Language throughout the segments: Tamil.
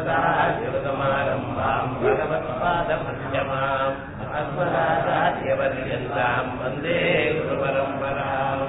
சதாசிவசமாரம்பாம் பகவத்பாதமத்தியமாம் அஸ்மதாச்சாரியவர்யந்தாம் வந்தே குருபரம்பராம்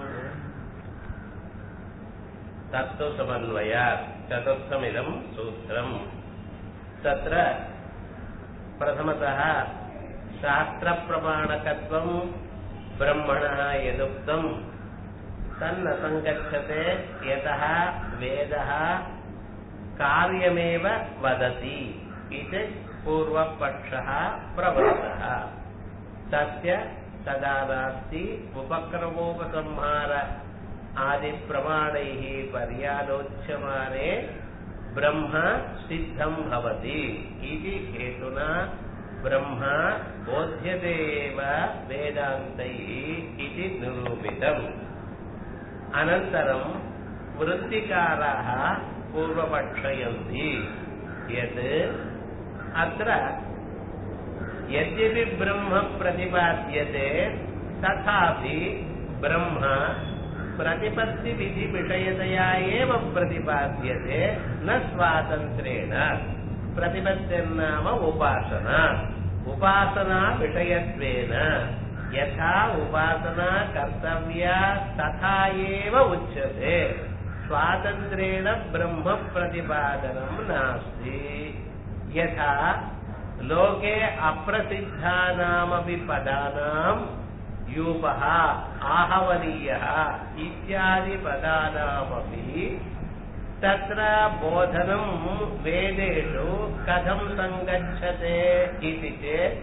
तत्त्वसमन्वयात् चतुर्थमिदम् सूत्रम् तत्र प्रथमतः शास्त्रप्रमाणकत्वम् ब्रह्मणः यदुक्तम् तन्न सङ्गच्छते यतः वेदः कार्यमेव वदति इति पूर्वपक्षः प्रवृत्तः तस्य तदा नास्ति उपक्रमोपसंहार आदिप्रमाणैः पर्यालोच्यमाने ब्रह्म सिद्धम् भवति इति हेतुना ब्रह्म बोध्यते एव वेदान्तैः इति निरूपितम् अनन्तरम् वृत्तिकाराः पूर्वपक्षयन्ति यत् अत्र यद्यपि ब्रह्म प्रतिपाद्यते तथापि ब्रह्म प्रतिपत्तिविधिविषयतया एव प्रतिपाद्यते न स्वातन्त्र्येण प्रतिपत्तिर्नाम उपासना उपासना विषयत्वेन यथा उपासना कर्तव्या तथा एव उच्यते स्वातन्त्र्येण ब्रह्म प्रतिपादनं नास्ति यथा लोके अप्रसिद्धानामपि पदानां यूपः आहवनीयः इत्यादि पदानामपि तत्र बोधनं वेदेषु कथं सङ्गच्छते इति चेत्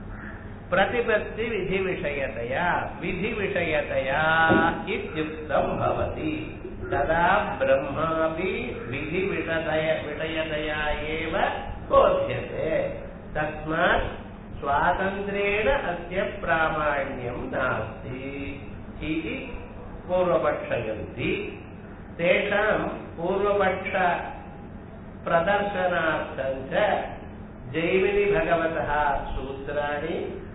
प्रतिपत्तिविधिविषयतया विधिविषयतया इत्युक्तं भवति तदा ब्रह्मापि विधिविषय विषयतया एव बोध्यते तस्मात् स्वातन्त्र्येण अस्य प्रामाण्यं नास्ति इति पूर्वपक्षयन्ति तेषां पूर्वपक्ष प्रदर्शनार्थं च जैमिनि भगवतः सूत्राणि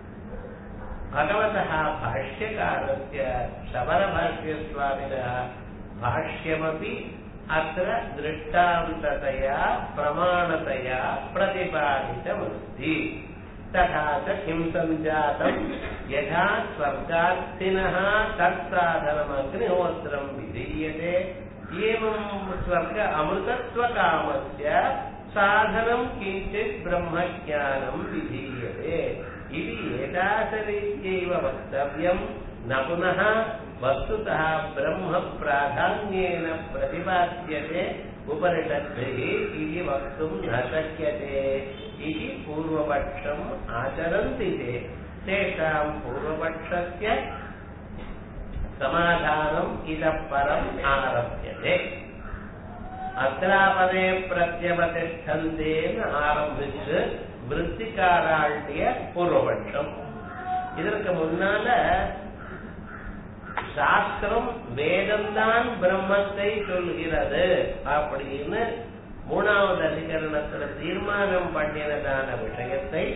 भगवतः भाष्यकारस्य शबरभाष्यस्वामिनः भाष्यमपि अत्र दृष्टान्ततया प्रमाणतया प्रतिपादितमस्ति तथा च किं सञ्जातम् यथा स्वर्गार्थिनः तत्साधनमग्निहोत्रम् विधीयते एवं स्वर्ग अमृतत्वकामस्य साधनं किञ्चित् ब्रह्मज्ञानं विधीयते इति एतादरीत्यैव वक्तव्यम् न पुनः वस्तुतः ब्रह्म प्राधान्येन प्रतिपाद्यते उपनिषद्भिः इति वक्तुं न शक्यते इति पूर्वपक्षम् आचरन्ति ते तेषां पूर्वपक्षस्य समाधानम् इतः परम् आरभ्यते அத்திராபதே பிரத்யவதிஷ்டந்தேன்னு ஆரம்பிச்சு விற்த்திக்காராட்டிய பூர்வபட்சம் இதற்கு முன்னால சாஸ்திரம் வேதம்தான் பிரம்மத்தை சொல்கிறது அப்படின்னு மூணாவது அதிகரணத்துல தீர்மானம் பண்ணினதான விஷயத்தை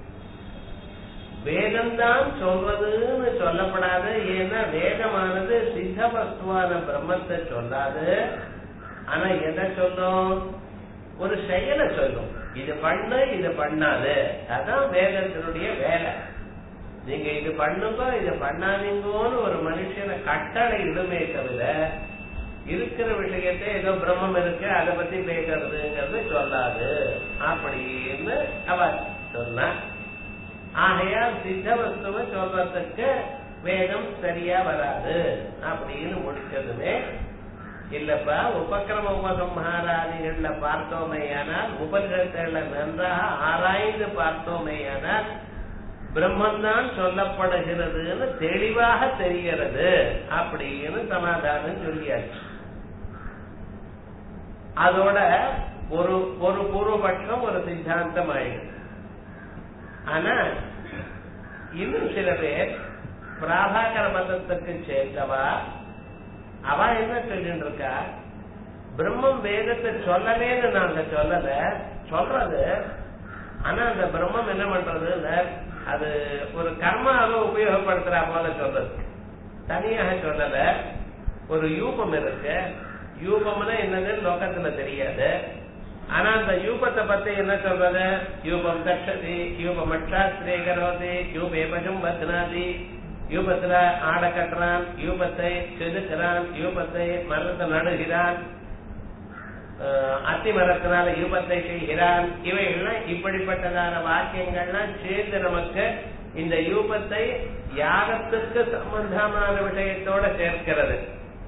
வேதம்தான் சொல்றதுன்னு சொல்லப்படாது ஏன்னா வேதமானது சித்த வஸ்துவான பிரம்மத்தை சொல்லாது ஆனா எதை சொல்லும் ஒரு செயலை சொல்லும் இது பண்ணு இது பண்ணாது அதான் வேதத்தினுடைய வேலை நீங்க இது பண்ணுங்க இது பண்ணாதீங்கன்னு ஒரு மனுஷனை கட்டளை இடுமே தவிர இருக்கிற விஷயத்தை ஏதோ பிரம்மம் இருக்கு அதை பத்தி பேசுறதுங்கிறது சொல்லாது அப்படின்னு அவ சொன்ன ஆகையால் சித்த வஸ்துவை சொல்றதுக்கு வேதம் சரியா வராது அப்படின்னு முடிச்சதுமே இல்லப்பா உபக்கிரம உபசம்ஹாராதிகள்ல பார்த்தோமேயானால் உபனிஷத்துல நன்றாக ஆராய்ந்து பார்த்தோமேயானால் பிரம்மந்தான் சொல்லப்படுகிறதுன்னு தெளிவாக தெரிகிறது அப்படின்னு சமாதானம் சொல்லியாச்சு அதோட ஒரு ஒரு பூர்வபட்சம் ஒரு சித்தாந்தம் ஆயிடுது ஆனா இன்னும் சில பேர் பிராபாகர மதத்துக்கு சேர்ந்தவா அவ என்ன சொல்லிட்டு இருக்கா பிரம்மம் வேதத்தை சொல்லலேன்னு நாங்க சொல்லல சொல்றது ஆனா அந்த பிரம்மம் என்ன பண்றது அது ஒரு கர்மாவை உபயோகப்படுத்துறா போல சொல்றது தனியாக சொல்லல ஒரு யூபம் இருக்கு யூபம்னா என்னதுன்னு லோகத்துல தெரியாது ஆனா அந்த யூபத்தை பத்தி என்ன சொல்றது யூபம் தட்சதி யூபம் அட்சாஸ்திரே கரோதி யூபே பஜம் பத்னாதி யூபத்துல ஆட கட்டுறான் யூபத்தை செதுக்கிறான் யூபத்தை மரத்தை நடுகிறான் அஹ் அத்தி மரத்தினால யூபத்தை செய்கிறான் இவைகள்லாம் இப்படிப்பட்டதான வாக்கியங்கள்லாம் சேர்ந்து நமக்கு இந்த யூபத்தை யாகத்துக்கு சம்பந்தமான விஷயத்தோட சேர்க்கிறது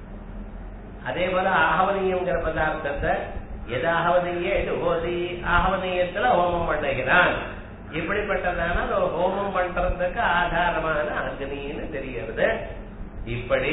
அதே போல ஆகவனியங்கிற பதார்த்தத்தை எதாகவனிய இது ஓதி ஆகவனியத்துல ஹோமம் பண்ணுகிறான் இப்படிப்பட்டதான ஒரு ஹோமம் பண்றதுக்கு ஆதாரமான அக்னின்னு தெரிகிறது இப்படி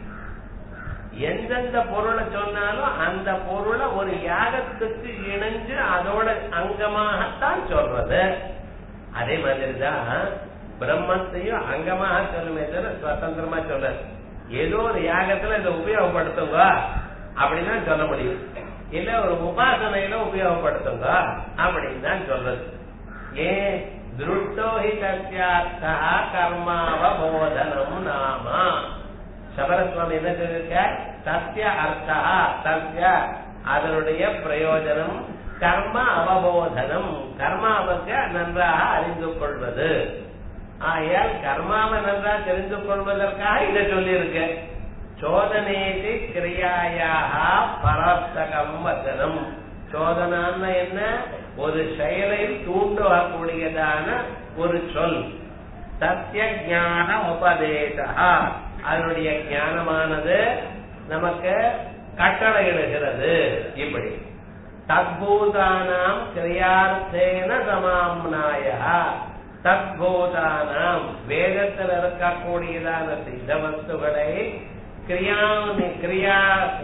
எந்தெந்த பொருளை சொன்னாலும் அந்த பொருளை ஒரு யாகத்துக்கு இணைஞ்சு அதோட அங்கமாகத்தான் சொல்றது அதே மாதிரிதான் பிரம்மத்தையும் அங்கமாக சொல்லுமே தவிர சுதந்திரமா சொல்றது ஏதோ ஒரு யாகத்துல இதை உபயோகப்படுத்துங்க அப்படின்னு தான் சொல்ல முடியும் இல்ல ஒரு உபாசனையில உபயோகப்படுத்துங்க அப்படின்னு தான் சொல்றது ஏன் திருட்டோ ஹி தஸ்யார்த்தா கர்மாவபோதனம் நாமா சபரஸ்வாமி என்ன சொல்லிருக்க சத்திய அர்த்தா சத்திய அதனுடைய பிரயோஜனம் கர்ம அவபோதனம் கர்மாவுக்கு நன்றாக அறிந்து கொள்வது ஆகையால் கர்மாவை நன்றாக தெரிந்து கொள்வதற்காக இதை சொல்லியிருக்க சோதனேதி கிரியாயாக பராஸ்தகம் வசனம் சோதனான்னு என்ன ஒரு செயலை தூண்டக்கூடியதான ஒரு சொல் சத்திய ஞான உபதேசா அதனுடைய ஞானமானது நமக்கு கட்டளையிடுகிறது இப்படி தத்பூதானாம் கிரியார்த்தேன சமாம்னாய தத்பூதானாம் வேதத்தில் இருக்கக்கூடியதான சித்த வஸ்துகளை கிரியா கிரியா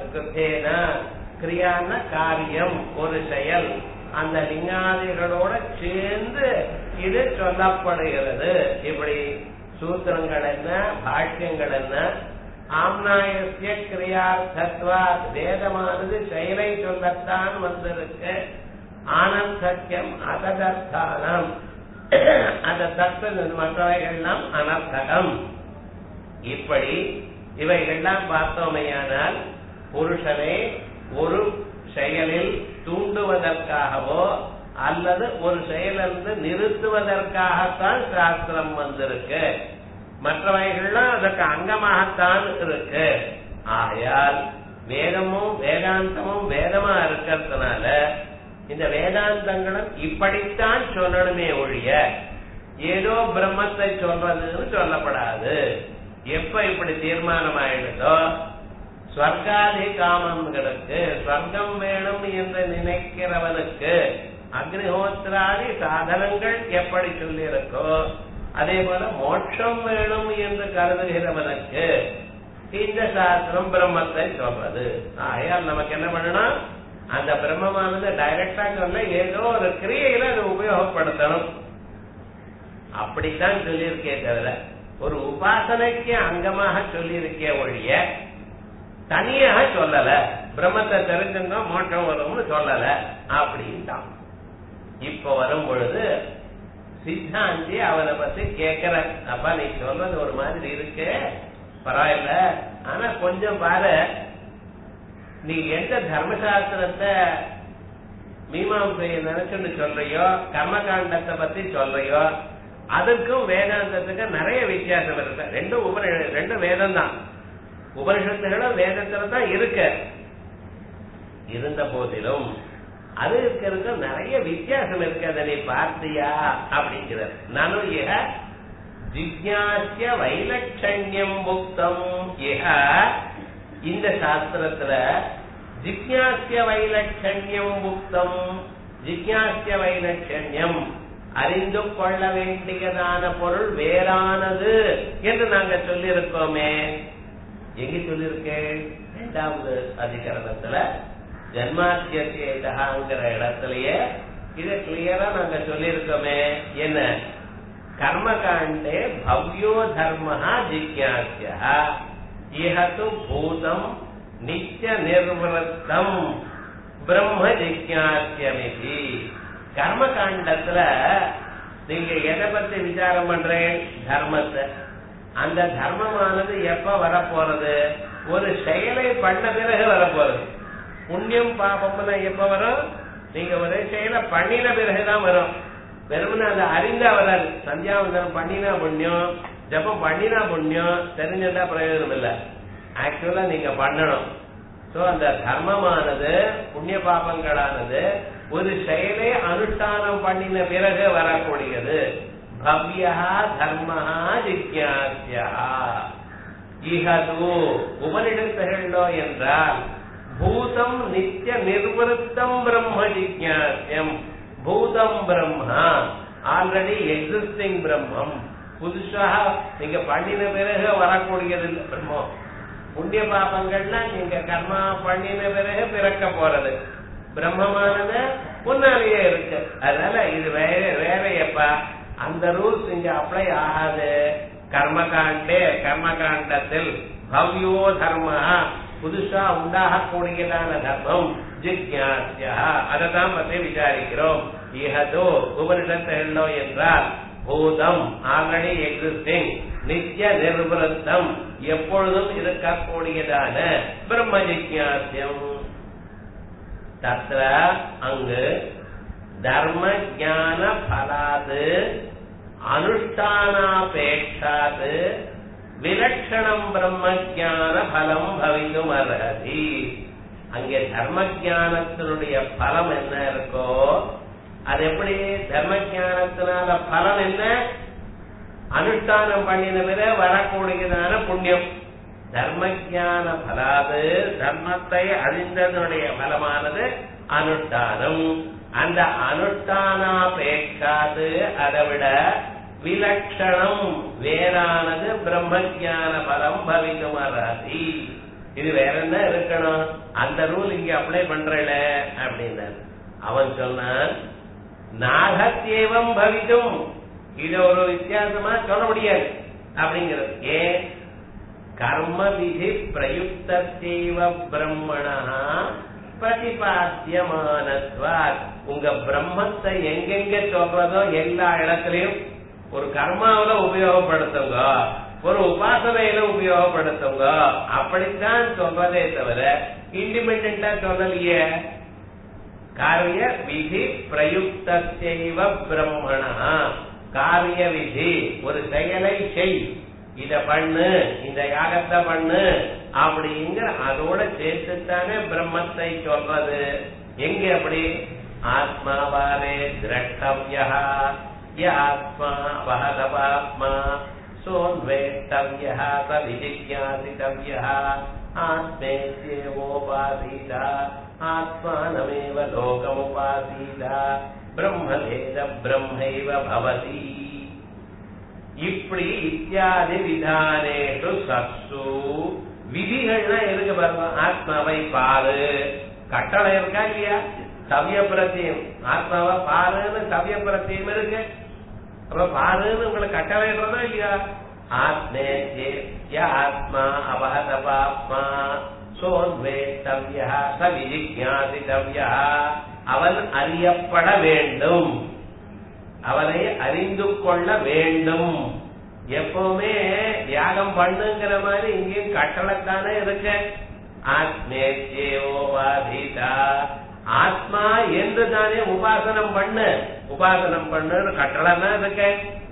கிரியான காரியம் ஒரு செயல் அந்த லிங்காதிகளோட சேர்ந்து இது சொல்லப்படுகிறது இப்படி சூத்திரங்கள் என்ன பாஷ்யங்கள் என்ன ஆம்னாயசிய கிரியார்த்தத்வா வேதமானது செயலை சொல்லத்தான் வந்திருக்கு ஆனந்த் சத்தியம் அததர்த்தானம் அந்த தத்துவ மற்றவைகள்லாம் அனர்த்தகம் இப்படி இவைகள்லாம் பார்த்தோமையானால் புருஷனை ஒரு செயலில் தூண்டுவதற்காகவோ அல்லது ஒரு செயலிருந்து நிறுத்துவதற்காகத்தான் சாஸ்திரம் வந்திருக்கு மற்றவைகள்லாம் அதற்கு அங்கமாகத்தான் இருக்கு ஆகையால் வேதமும் வேதாந்தமும் வேதமா இருக்கிறதுனால இந்த வேதாந்தங்களும் இப்படித்தான் சொல்லணுமே ஒழிய ஏதோ பிரம்மத்தை சொல்றதுன்னு சொல்லப்படாது எப்ப இப்படி தீர்மானம் ஆயிடுதோ ஸ்வர்காதி காமங்களுக்கு ஸ்வர்க்கம் வேணும் என்று நினைக்கிறவனுக்கு அக்னிஹோத்திராதி சாதனங்கள் எப்படி சொல்லியிருக்கோ அதே போல மோட்சம் வேணும் என்று கருதுகிறவனுக்கு இந்த சாஸ்திரம் பிரம்மத்தை சொல்றது ஆகையால் நமக்கு என்ன பண்ணணும் அந்த பிரம்மமானது டைரக்டா சொல்ல ஏதோ ஒரு கிரியையில அதை உபயோகப்படுத்தணும் அப்படித்தான் சொல்லியிருக்கே தவிர ஒரு உபாசனைக்கு அங்கமாக சொல்லியிருக்கே ஒழிய தனியாக சொல்லல பிரம்மத்தை தெரிஞ்சுங்க மோட்சம் வரும்னு சொல்லல அப்படின்ட்டான் இப்ப வரும் பொழுது சித்தாந்தி அவனை பத்தி கேக்குற அப்பா நீ சொல்றது ஒரு மாதிரி இருக்கு பரவாயில்ல ஆனா கொஞ்சம் பாரு நீ எந்த தர்மசாஸ்திரத்தை மீமாசையை நினைச்சுன்னு சொல்றியோ கர்மகாண்டத்தை பத்தி சொல்றியோ அதுக்கும் வேதாந்தத்துக்கு நிறைய வித்தியாசம் இருக்கு ரெண்டும் உபரி ரெண்டும் வேதம் தான் உபனிஷத்துகளும் வேதத்துல தான் இருக்கு இருந்த போதிலும் அது இருக்கிறது நிறைய வித்தியாசம் இருக்கு அதை நீ பார்த்தியா அப்படிங்கிறது நானும் இக ஜிக்யாசிய வைலட்சண்யம் புக்தம் இக இந்த சாஸ்திரத்துல ஜிக்யாசிய வைலட்சண்யம் புக்தம் ஜிக்யாசிய வைலட்சண்யம் அறிந்து கொள்ள வேண்டியதான பொருள் வேறானது என்று நாங்க சொல்லியிருக்கோமே எங்க சொல்லியிருக்கேன் இரண்டாவது அதிகரணத்துல ஜன்மாத்தியங்கிற இடத்துலயே இத கிளியரா நாங்க சொல்லியிருக்கோமே என்ன கர்மகாண்டே பவ்யோ தர்ம ஜிக்யாசியா இஹது பூதம் நித்திய நிர்வத்தம் பிரம்ம ஜிக்யாசியமிதி கர்மகாண்டத்துல நீங்க எதை பத்தி விசாரம் பண்றேன் தர்மத்தை அந்த தர்மமானது எப்ப வரப்போறது ஒரு செயலை பண்ண பிறகு வரப்போறது புண்ணியம் பாபம்னா எப்ப வரும் நீங்க ஒரே செயல பண்ணின பிறகுதான் வரும் வெறுமனே அந்த அறிந்தா வராது சந்தியாவந்தனம் பண்ணினா புண்ணியம் ஜபம் பண்ணினா புண்ணியம் தெரிஞ்சிருந்தா பிரயோஜனம் இல்ல ஆக்சுவலா நீங்க பண்ணணும் சோ அந்த தர்மமானது புண்ணிய பாபங்களானது ஒரு செயலை அனுஷ்டானம் பண்ணின பிறகு வரக்கூடியது பவ்யா தர்மஹா ஜிக்யாசியா இஹது உபனிடத்துகளோ என்றால் பூதம் நித்திய நிர்வருத்தம் பிரம்ம ஜிக்யாசியம் பூதம் பிரம்மா ஆல்ரெடி எக்ஸிஸ்டிங் பிரம்மம் புதுசா நீங்க பண்ணின பிறகு வரக்கூடியது இல்ல பிரம்மம் புண்ணிய பாபங்கள்னா நீங்க கர்மா பண்ணின பிறகு பிறக்க போறது பிரம்மமானது முன்னாலேயே இருக்கு அதனால இது வேற வேறையப்பா அந்த ரூல்ஸ் இங்க அப்ளை ஆகாது கர்மகாண்டே கர்மகாண்டத்தில் பவ்யோ தர்ம புதுசா உண்டாகக்கூடியதான தர்மம் ஜிக்யாசியா அதைதான் பற்றி விசாரிக்கிறோம் இஹதோ உபனிஷத்துகளோ என்றால் பூதம் ஆல்ரெடி எக்ஸிஸ்டிங் நித்திய நிர்வருத்தம் எப்பொழுதும் இருக்கக்கூடியதான பிரம்ம ஜிக்யாசியம் தத்ர அங்கு தர்ம ஜான பலாது அனுஷ்டானாபேட்சாது விலட்சணம் பிரம்ம ஜான பலம் பவிக்கும் அர்ஹதி அங்கே தர்ம ஜானத்தினுடைய பலம் என்ன இருக்கோ அது எப்படி தர்ம ஜானத்தினால பலன் என்ன அனுஷ்டானம் பண்ணின பிற வரக்கூடியதான புண்ணியம் தர்ம ஜான பலாது தர்மத்தை அறிந்ததனுடைய பலமானது அனுஷ்டானம் அந்த அனுஷ்டானாபேட்சாது அதை விட விலட்சணம் வேறானது பிரம்ம ஜான பலம் பவிக்கும் அராதி இது வேற என்ன இருக்கணும் அந்த ரூல் இங்க அப்ளை பண்றல அப்படின்னாரு அவன் சொன்னான் நாகத்தேவம் பவிக்கும் இத ஒரு வித்தியாசமா சொல்ல முடியாது அப்படிங்கிறது ஏன் கர்ம விதி பிரயுக்தேவ பிரம்மணா பிரதிபாத்தியமானத்வாத் உங்க பிரம்மத்தை எங்கெங்க சொல்றதோ எல்லா இடத்துலயும் ஒரு கர்மாவில உபயோகப்படுத்துங்க ஒரு உபாசனையில உபயோகப்படுத்துங்க அப்படித்தான் சொல்றதே தவிர இண்டிபெண்டா சொல்லலையே காரிய விதி பிரயுக்தேவ பிரம்மணா காரிய விதி ஒரு செயலை செய் இத பண்ணு இந்த யாகத்தை பண்ணு அப்படிங்கிற அதோட சேர்த்துத்தானே பிரம்மத்தை சொல்றது எங்க அப்படி ஆத்மாவாரே திரஷ்டவியா ஆத்மா வஹதவாத்மா சோன்வேஷ்டவியா ச விஜிஜாசித்தவியா ஆத்மேத்யேவோபாசீத ஆத்மானமேவ லோகமுபாசீத பிரம்மவேத பிரம்மைவ பவதி இப்படி இத்தியாதி விதானேஷு சத்சு விதிகள்லாம் இருக்கு பாருங்க ஆத்மாவை பாரு கட்டளை இருக்கா இல்லையா சவிய பிரத்தியம் ஆத்மாவை பாருன்னு சவிய பிரத்தியம் இருக்கு அப்ப பாருன்னு உங்களை கட்டளை இருக்கா இல்லையா ஆத்மே ஆத்மா அபகதபாத்மா சோன்வேஷ்டவியா ச விஜிஜாசித்தவியா அவன் அறியப்பட வேண்டும் அவனை அறிந்து கொள்ள வேண்டும் எப்பவுமே தியாகம் பண்ணுங்கிற மாதிரி இங்கேயும் கட்டளைத்தானே இருக்கு ஆத்மேத்யோபாதிதா ஆத்மா என்று தானே உபாசனம் பண்ணு உபாசனம் பண்ணுன்னு கட்டளை தான் இருக்கு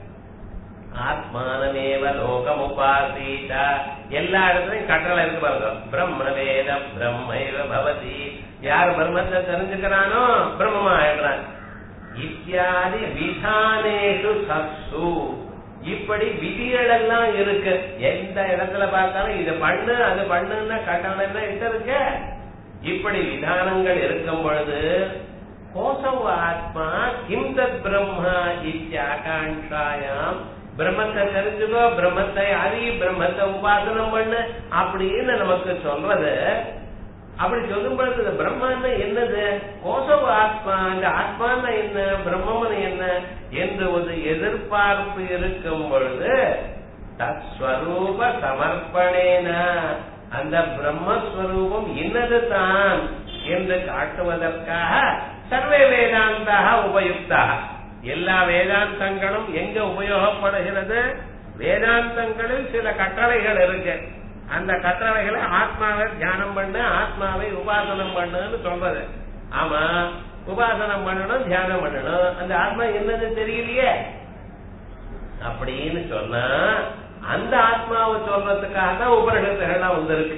ஆத்மானமேவ லோகம் உபாசீத எல்லா இடத்துலயும் கட்டளை இருக்கு பாருங்க பிரம்ம வேத பிரம்மைவ பவதி யார் பிரம்மத்தை தெரிஞ்சுக்கிறானோ பிரம்மமா ஆயிடுறான் இத்தியாதி விதானேஷு சத்சு இப்படி விதிகள் எல்லாம் இருக்கு எந்த இடத்துல பார்த்தாலும் இது பண்ணு அது பண்ணுன்னா கட்டளை எல்லாம் இருக்கு இப்படி விதானங்கள் இருக்கும் பொழுது கோசவ ஆத்மா கிம் தத் பிரம்மா இத்தியாகாங்காயாம் பிரம்மத்தை தெரிஞ்சுக்கோ பிரம்மத்தை அறி பிரம்மத்தை உபாசனம் பண்ணு அப்படின்னு நமக்கு சொல்றது அப்படி சொல்லும் பொழுது இந்த பிரம்மன்னு என்னது கோசவ ஆத்மா இந்த ஆத்மான்னு என்ன பிரம்மன் என்ன என்று ஒரு எதிர்பார்ப்பு இருக்கும் பொழுது தஸ்வரூப சமர்ப்பணேன அந்த பிரம்மஸ்வரூபம் இன்னது தான் என்று காட்டுவதற்காக சர்வே வேதாந்தாக உபயுக்தா எல்லா வேதாந்தங்களும் எங்க உபயோகப்படுகிறது வேதாந்தங்களில் சில கட்டளைகள் இருக்கு அந்த கட்டளைகளை ஆத்மாவை தியானம் பண்ணு ஆத்மாவை உபாசனம் பண்ணுன்னு சொல்றது ஆமா உபாசனம் பண்ணணும் தியானம் பண்ணணும் அந்த ஆத்மா என்னது தெரியலையே அப்படின்னு சொன்னா அந்த ஆத்மாவை சொல்றதுக்காக தான் உபனிஷத்துகள்லாம் வந்திருக்கு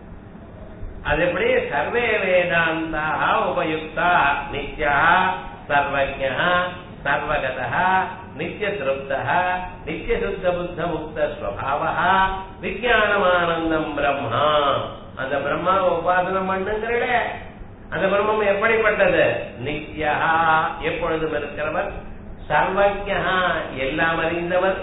அது எப்படி சர்வே வேதாந்தா உபயுக்தா நித்யா சர்வஜா சர்வகதா நித்திய திருப்தா நித்திய சுத்த புத்த முக்த ஸ்வபாவா விஜயானமானந்தம் பிரம்மா அந்த பிரம்மாவை உபாசனம் பண்ணுங்கிறே அந்த பிரம்மம் எப்படிப்பட்டது நித்யா எப்பொழுதும் இருக்கிறவர் சர்வஜா எல்லாம் அறிந்தவர்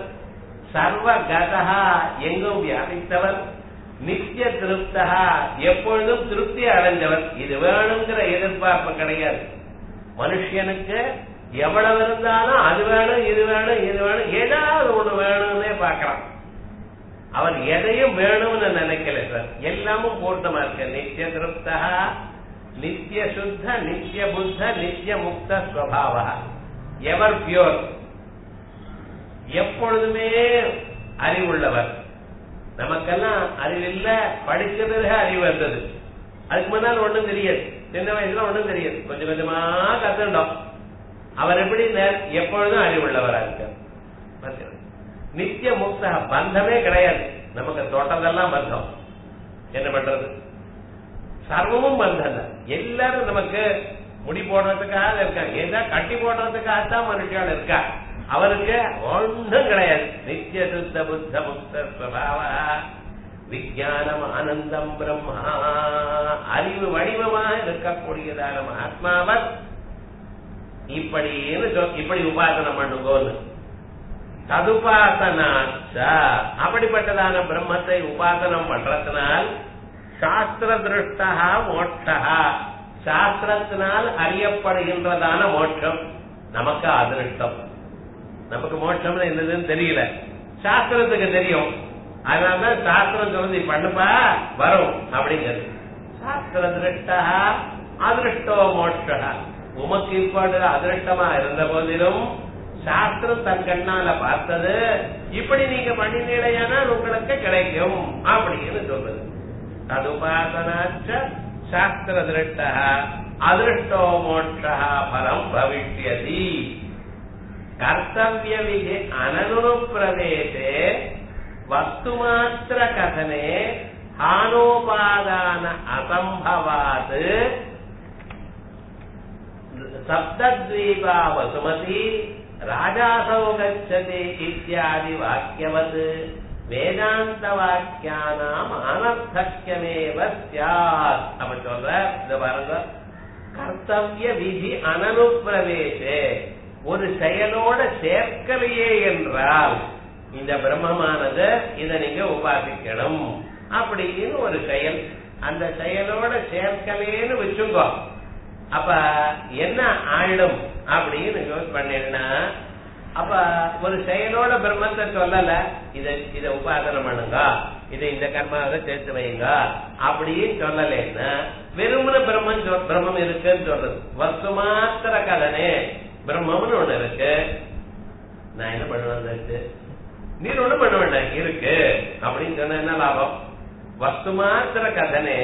சர்வகதா எங்கும் வியாபித்தவர் நித்திய திருப்தா எப்பொழுதும் திருப்தி அடைஞ்சவர் இது வேணுங்கிற எதிர்பார்ப்பு கிடையாது மனுஷனுக்கு எவ்வளவு இருந்தாலும் அது வேணும் இது வேணும் இது வேணும் ஏதாவது ஒண்ணு வேணும்னே பார்க்கலாம் அவர் எதையும் வேணும்னு நினைக்கல சார் எல்லாமும் பூர்த்தமா இருக்கு நித்திய திருப்தா நித்திய சுத்த நித்திய புத்த நித்திய முக்த ஸ்வபாவா எவர் பியோர் எப்பொழுதுமே அறிவுள்ளவர் நமக்கெல்லாம் அறிவில்ல படிச்சதுல அறிவு வந்தது அதுக்கு முன்னால் ஒண்ணும் தெரியாது சின்ன வயசுல ஒண்ணும் தெரியாது கொஞ்சம் கொஞ்சமா கத்துட்டோம் அவர் எப்படி நே- எப்பொழுதும் அறிவுள்ளவரா இருக்கார் பாத்தீங்களா? நித்திய முக்த பந்தமே கிடையாது நமக்கு தொட்டதெல்லாம் பந்தம் என்ன பண்றது சர்வமும் பந்தம் தான் எல்லாரும் நமக்கு முடி போடுறதுக்காக இருக்காங்க ஏதா கட்டி போடுறதுக்காக தான் மனுஷன் இருக்கா அவருக்கு ஒன்றும் கிடையாது நித்திய சுத்த புத்த முக்த ஸ்வபாவா விஜயானம் ஆனந்தம் பிரம்மா அறிவு வடிவமாக இருக்கக்கூடியதான மகாத்மாவர் இப்படின்னு சொல்- இப்படி உபாசனம் பண்ணுங்கோன்னு ததுபாசனாச்ச அப்படிப்பட்டதான பிரம்மத்தை உபாசனம் பண்றதுனால் சாஸ்திர திருஷ்டா மோட்சா சாஸ்திரத்தினால் அறியப்படுகின்றதான மோட்சம் நமக்கு அதிருஷ்டம் நமக்கு மோட்சம்னு என்னதுன்னு தெரியல சாஸ்திரத்துக்கு தெரியும் அதனாலதான் சாஸ்திரம் சொல்லுது பண்ணுப்பா வரும் அப்படிங்கிறது சாஸ்திர திருஷ்டா அதிருஷ்டோ மோட்சா உமக்கு இப்பொழுது அதிருஷ்டமா இருந்த போதிலும் சாஸ்திரம் தன் கண்ணால பார்த்தது இப்படி நீங்க பண்ணினீடையானால் உங்களுக்கு கிடைக்கும் அப்படின்னு சொல்றது ததுபாசனாச்ச சாஸ்திர திருஷ்ட அதிருஷ்டோ மோட்சா பலம் பவிஷ்யதி கர்த்தவிய விதி அனனுப்பிரவேசே வஸ்துமாத்திர கதனே ஹானோபாதான அசம்பவாத் சப்தத்வீபா வசுமதி ராஜாசௌ கச்சதி இத்தியாதி வாக்கியவத் வேதாந்த வாக்கியானாம் அனர்த்தக்கியமேவ சியாத் அப்படி சொல்ற இந்த பாருங்க கர்த்தவிய விதி அனனுப்பிரவேசே ஒரு செயலோட சேர்க்கலையே என்றால் இந்த பிரம்மமானது இதை நீங்க உபாசிக்கணும் அப்படின்னு ஒரு செயல் அந்த செயலோட சேர்க்கலேன்னு வச்சுங்கோ அப்ப என்ன ஆயிடும் அப்படின்னு யோசி பண்ணா அப்ப ஒரு செயலோட பிரம்மத்தை சொல்லல இத இத உபாசனம் பண்ணுங்க இதை இந்த கர்மாவை சேர்த்து வைங்க அப்படின்னு சொல்லலைன்னா வெறுமன பிரம்மன் சொல்- பிரம்மம் இருக்குன்னு சொல்றது வஸ்து மாத்திர கதனே பிரம்மம்னு ஒண்ணு இருக்கு நான் என்ன பண்ணுவேன் அதுக்கு? நீர் ஒண்ணும் பண்ண வேண்டாம் இருக்கு அப்படின்னு சொன்ன என்ன லாபம் வஸ்து மாத்திர கதனே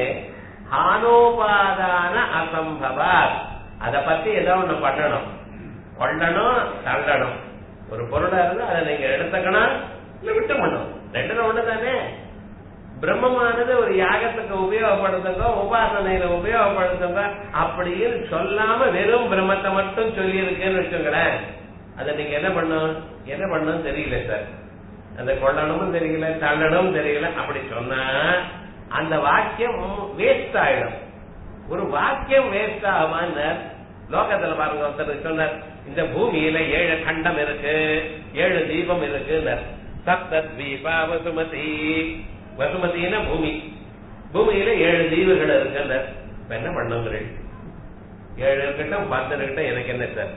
ஹானோபாதான அசம்பவாத் அத பத்தி ஏதோ ஒண்ணு பண்ணணும் கொள்ளணும் தள்ளணும் ஒரு பொருளா இருந்தா அதை நீங்க எடுத்துக்கணும் இல்ல விட்டு பண்ணணும் ரெண்டுல ஒண்ணு தானே பிரம்மமானது ஒரு யாகத்துக்கு உபயோகப்படுத்துங்க உபாசனையில உபயோகப்படுத்துங்க அப்படின்னு சொல்லாம வெறும் பிரம்மத்தை மட்டும் சொல்லி இருக்குன்னு வச்சுங்களேன் அதை நீங்க என்ன பண்ணும் என்ன பண்ணணும் தெரியல சார் அந்த கொள்ளணும்னு தெரியல தள்ளணும் தெரியல அப்படி சொன்னா அந்த வாக்கியம் வேஸ்ட் ஆயிடும் ஒரு வாக்கியம் வேஸ்ட் ஆகுமான்னு லோகத்துல பாருங்க ஒருத்தர் சொன்னார் இந்த பூமியில ஏழு கண்டம் இருக்கு ஏழு தீபம் இருக்கு சப்த தீபா வசுமதி வசுமதினா பூமி பூமியில ஏழு தீவுகள் இருக்கு இப்ப என்ன பண்ணுங்கிறேன் ஏழு இருக்கட்டும் பத்து இருக்கட்டும் எனக்கு என்ன சார்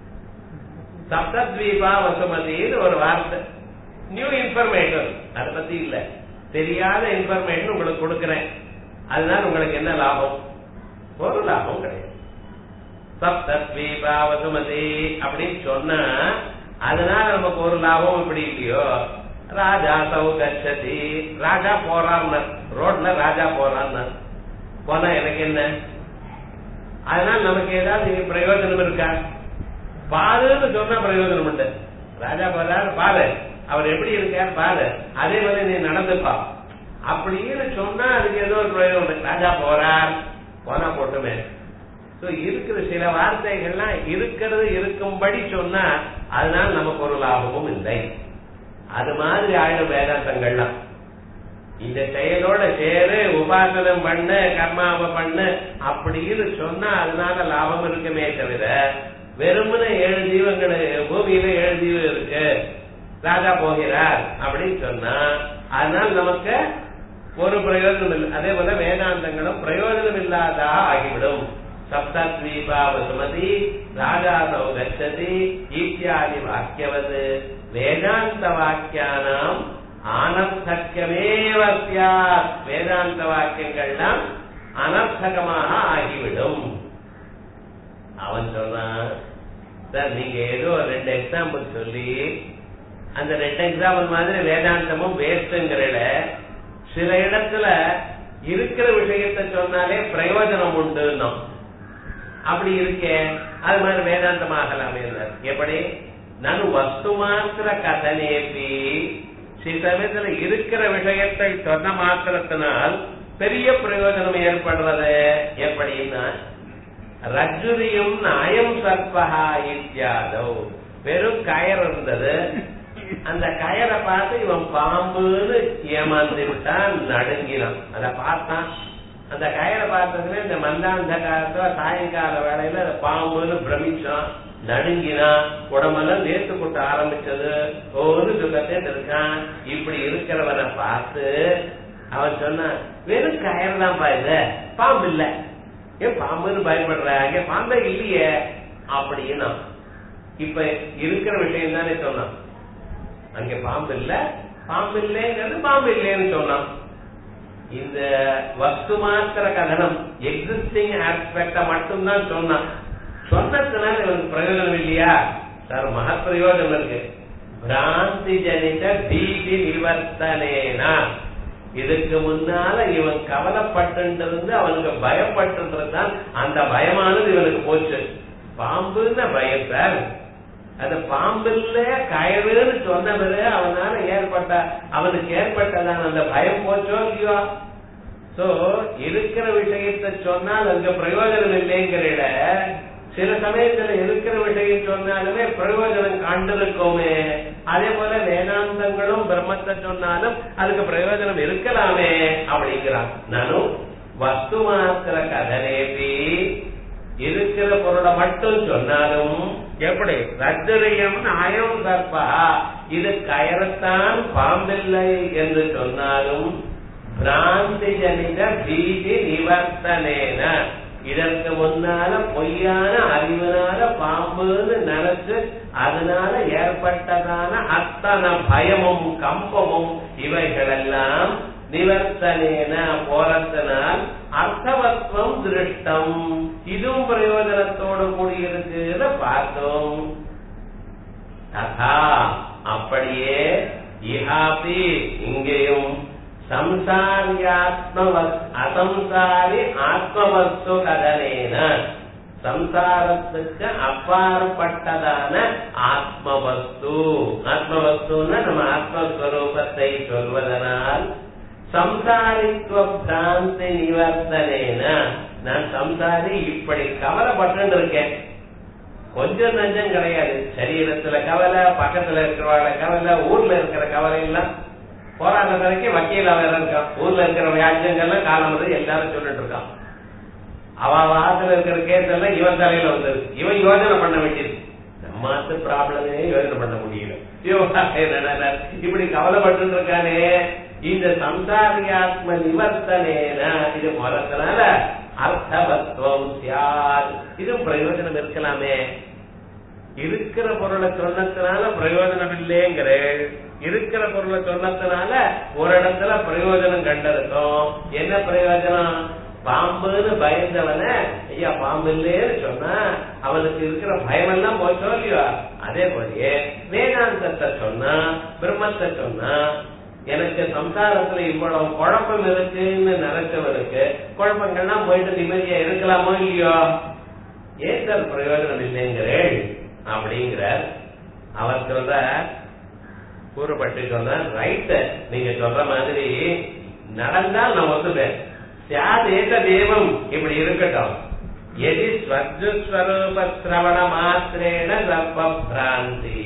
சப்தத்வீபா வசுமதின்னு ஒரு வார்த்தை நியூ இன்ஃபர்மேஷன் அதை பத்தி இல்ல தெரியாத இன்ஃபர்மேஷன் உங்களுக்கு கொடுக்கிறேன் அதனால உங்களுக்கு என்ன லாபம் ஒரு லாபம் கிடையாது சப்தத்வீபா வசுமதி அப்படின்னு சொன்னா அதனால நமக்கு ஒரு லாபம் இப்படி இல்லையோ ராஜா சௌ கச்சதி ராஜா போறான்னு ரோட்ல ராஜா போறான்னு போனா எனக்கு என்ன அதனால நமக்கு ஏதாவது பிரயோஜனம் இருக்கா பாருன்னு சொன்னா பிரயோஜனம் உண்டு ராஜா போறாரு பாரு அவர் எப்படி இருக்கார் பாரு அதே மாதிரி நீ நடந்துப்பா அப்படின்னு சொன்னா அதுக்கு ஏதோ ஒரு பிரயோஜனம் உண்டு ராஜா போறார் போனா போட்டுமே சோ இருக்கிற சில வார்த்தைகள்லாம் இருக்கிறது இருக்கும்படி சொன்னா அதனால நமக்கு ஒரு லாபமும் இல்லை அது மாதிரி ஆயிடும் வேதாந்தங்கள்லாம் இந்த செயலோட சேரு உபாசனம் பண்ணு கர்மாவை பண்ணு அப்படின்னு சொன்னா அதனால லாபம் இருக்குமே தவிர வெறுமனே ஏழு ஜீவங்கள் பூமியில ஏழு ஜீவம் இருக்கு ராஜா போகிறார் அப்படின்னு சொன்னா அதனால நமக்கு ஒரு பிரயோஜனம் இல்லை அதே போல வேதாந்தங்களும் பிரயோஜனம் இல்லாதா ஆகிவிடும் சப்தத்வீபாவசுமதி ராஜாசௌ கச்சதி இத்தியாதி வாக்கியவது வேதாந்த வாக்கியானாம் அனர்த்தக்கமேவ சியாத் வேதாந்த வாக்கியங்கள்லாம் அனர்த்தகமாக ஆகிவிடும் அவன் சொல்றான் சார் நீங்க ஏதோ ரெண்டு எக்ஸாம்பிள் சொல்லி அந்த ரெண்டு எக்ஸாம்பிள் மாதிரி வேதாந்தமும் வேஸ்ட்ங்கிறல சில இடத்துல இருக்கிற விஷயத்தை சொன்னாலே பிரயோஜனம் உண்டு அப்படி இருக்கே அது மாதிரி வேதாந்தமாகலாமே எப்படி நான் வஸ்து மாத்திர கதனேபி சில சமயத்துல இருக்கிற விஷயத்தை சொன்ன மாத்திரத்தினால் பெரிய பிரயோஜனம் ஏற்படுறது எப்படின்னா ரஜுரியும் அயம் சர்பகா இத்தியாதோ வெறும் கயர் இருந்தது அந்த கயரை பார்த்து இவன் பாம்புன்னு ஏமாந்து விட்டான் நடுங்கினான் அத பார்த்தான் அந்த கயரை பார்த்ததுமே இந்த மந்தாந்த காலத்துல சாயங்கால வேலையில அந்த பாம்புன்னு பிரமிச்சான் நடுங்கினான் உடம்பெல்லாம் நேர்த்து கொட்ட ஆரம்பிச்சது ஒரு சுகத்தை இருக்கான் இப்படி இருக்கிறவனை பார்த்து அவன் சொன்னான் வெறும் கயர் தான் பாயுது பாம்பு இல்ல ஏன் பாம்புன்னு பயப்படுற அங்க பாம்பே இல்லையே அப்படின்னா இப்ப இருக்கிற விஷயம் தானே சொன்னான் அங்க பாம்பு இல்ல பாம்பு இல்லைங்கிறது பாம்பு இல்லைன்னு சொன்னான் இந்த வஸ்து மாத்திர கதனம் எக்ஸிஸ்டிங் ஆஸ்பெக்ட மட்டும்தான் சொன்னான் சொன்னதுனால இவனுக்கு பிரயோஜனம் இல்லையா சார் மகா பிரயோஜனம் இருக்கு பிராந்தி ஜனித பீதி நிவர்த்தனேனா இதுக்கு முன்னால இவன் கவலைப்பட்டு இருந்து அவனுக்கு பயப்பட்டு தான் அந்த பயமானது இவனுக்கு போச்சு பாம்புன்னு பயம் சார் அது பாம்பில்ல கயறுன்னு சொன்னது அவனால ஏற்பட்ட அவனுக்கு ஏற்பட்டதான அந்த பயம் போச்சோ இல்லையோ சோ இருக்கிற விஷயத்தை சொன்னால் அங்க பிரயோஜனம் இல்லைங்கிற சில சமயத்துல இருக்கிற விஷயம் சொன்னாலுமே பிரயோஜனம் கண்டிருக்கோமே அதே போல வேதாந்தங்களும் பிரம்மத்தை சொன்னாலும் அதுக்கு பிரயோஜனம் இருக்கலாமே அப்படிங்கிறான் நானும் வஸ்து மாத்திர கதனேபி இருக்கிற பொருளை மட்டும் சொன்னாலும் எப்படி ரஜரியம் அயம் கற்பா இது கயறத்தான் பாம்பில்லை என்று சொன்னாலும் பிராந்தி ஜனித பீதி நிவர்த்தனேன இதற்கு முன்னால பொய்யான அறிவினால பாம்புன்னு நினைச்சு அதனால ஏற்பட்டதான அத்தனை பயமும் கம்பமும் இவைகளெல்லாம் நிவர்த்தனேன போறத்தினால் அர்த்தவத்வம் திருஷ்டம் இதுவும் பிரயோஜனத்தோடு கூடியிருக்குன்னு பார்த்தோம் ததா அப்படியே இஹாபி இங்கேயும் சம்சாரியாத்மவத் அசம்சாரி ஆத்மவஸ்து கதனேன சம்சாரத்துக்கு அப்பாற்பட்டதான ஆத்மவஸ்து ஆத்மவஸ்துன்னா நம்ம ஆத்மஸ்வரூபத்தை சொல்வதனால் சம்சாரித்துவ பிராந்தி நிவர்த்தனேன நான் சம்சாரி இப்படி கவலைப்பட்டு இருக்கேன் கொஞ்சம் நஞ்சம் கிடையாது சரீரத்துல கவலை பக்கத்துல இருக்கிறவாழ கவலை ஊர்ல இருக்கிற கவலை எல்லாம் போராட்ட வரைக்கும் வக்கீல வேற இருக்கான் ஊர்ல இருக்கிற வியாஜங்கள்லாம் காலம் வந்து எல்லாரும் சொல்லிட்டு இருக்கான் அவ வாசல இருக்கிற கேஸ் எல்லாம் இவன் தலையில வந்தது இவன் யோஜனை பண்ண வேண்டியது நம்மாத்து ப்ராப்ளமே யோஜனை பண்ண முடியல இப்படி கவலைப்பட்டு இருக்கானே இந்த சம்சாரியாத்ம நிவர்த்தனேன இது முதத்தினால அர்த்தவத்துவம் சியார் இதுவும் பிரயோஜனம் இருக்கலாமே இருக்கிற பொருளை சொன்னதுனால பிரயோஜனம் இல்லைங்கிற இருக்கிற பொருளை சொன்னதுனால ஒரு இடத்துல பிரயோஜனம் கண்டிருக்கும் என்ன பிரயோஜனம் பாம்புன்னு பயந்தவன ஐயா பாம்பு இல்லையேன்னு சொன்னா அவனுக்கு இருக்கிற பயம் எல்லாம் போச்சோ இல்லையோ அதே போலயே வேதாந்தத்தை சொன்னா பிரம்மத்தை சொன்னா எனக்கு சம்சாரத்துல இவ்வளவு குழப்பம் இருக்குன்னு நினைச்சவனுக்கு குழப்பங்கள்லாம் போயிட்டு நிம்மதியா இருக்கலாமோ இல்லையோ ஏன் சார் பிரயோஜனம் இல்லைங்கிறேன் அப்படிங்கிறார் அவர் சொல்ற கூறப்பட்டு சொன்ன ரைட் நீங்க சொல்ற மாதிரி நடந்தால் நான் ஒத்துப்பேன் சியாதேக தெய்வம் இப்படி இருக்கட்டும் எதி ஸ்வர்ஜஸ்வரூப சிரவண மாத்திரேன சர்வபிராந்தி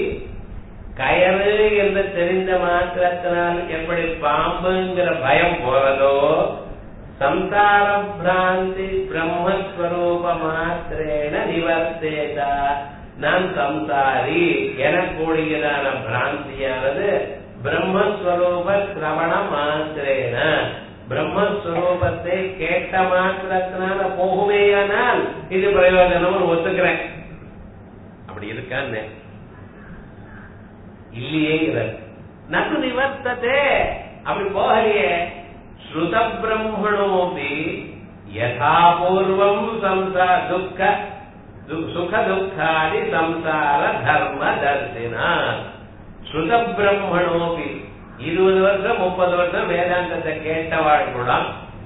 கயறு என்று தெரிந்த மாத்திரத்தினால் எப்படி பாம்புங்கிற பயம் போறதோ சம்சார பிராந்தி பிரம்மஸ்வரூப மாத்திரேன நிவர்த்தேதா நான் சம்சாரி எனக்கூடியதான பிராந்தியானது பிரம்மஸ்வரூப சிரவண மாத்திரேன பிரம்மஸ்வரூபத்தை கேட்ட மாத்திரத்தினால போகுமேயானால் இது பிரயோஜனம் ஒத்துக்கிறேன் அப்படி இருக்கான்னு இல்லையேங்கிறார் நது நிவர்த்ததே அப்படி போகலையே ஸ்ருத பிரம்மணோபி யதாபூர்வம் சம்சா துக்க சுக துக்காதி சம்சார தர்ம தர்சினா ஸ்ருத பிரம்மணோபி இருபது வருஷம் முப்பது வருஷம் வேதாந்தத்தை கேட்டவாள் கூட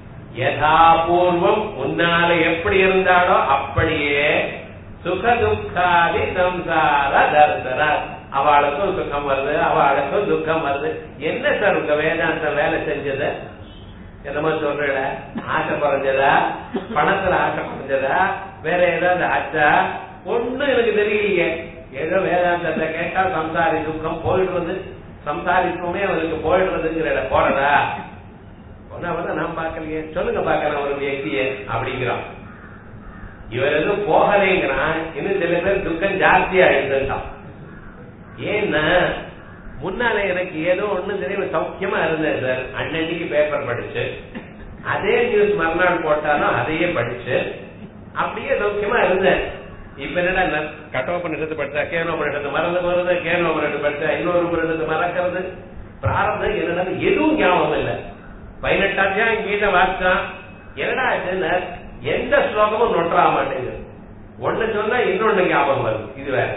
யதாபூர்வம் உன்னால எப்படி இருந்தாலோ அப்படியே சுக துக்காதி சம்சார தர்சன அவளுக்கும் சுகம் வருது அவளுக்கும் துக்கம் வருது என்ன சார் உங்க வேதாந்த வேலை செஞ்சது என்னமோ சொல்றல ஆசை குறைஞ்சதா பணத்துல ஆசை குறைஞ்சதா வேற ஏதாவது ஆச்சா ஒண்ணும் எனக்கு தெரியலையே ஏதோ வேதாந்தத்தை கேட்டா சம்சாரி துக்கம் போயிடுறது சம்சாரிப்புமே அவருக்கு போயிடுறதுங்கிற போறதா ஒன்னா நான் பார்க்கலையே சொல்லுங்க பார்க்கலாம் ஒரு வியக்திய அப்படிங்கிறான் இவர் எதுவும் போகலைங்கிறான் இன்னும் சில பேர் துக்கம் ஜாஸ்தியா எழுதுட்டான் ஏன்னா முன்னால எனக்கு ஏதோ ஒண்ணு தெரியும் சௌக்கியமா இருந்தேன் சார் அன்னன்னைக்கு பேப்பர் படிச்சு அதே நியூஸ் மறுநாள் போட்டாலும் அதையே படிச்சு அப்படியே சௌக்கியமா இருந்தேன் இப்ப என்னடா கட்டோபனிஷத்து படிச்சா கேனோபனிஷத்து மறந்து போறது கேனோபனிஷத்து படிச்சா இன்னொரு பனிஷத்து மறக்கிறது பிராரம்பம் என்னடா எதுவும் ஞாபகம் இல்ல பதினெட்டாம் கீதை வாசிச்சான் என்னடா ஆச்சுன்னா எந்த ஸ்லோகமும் நொட்டா மாட்டேங்குது ஒண்ணு சொன்னா இன்னொன்னு ஞாபகம் வருது இது வேற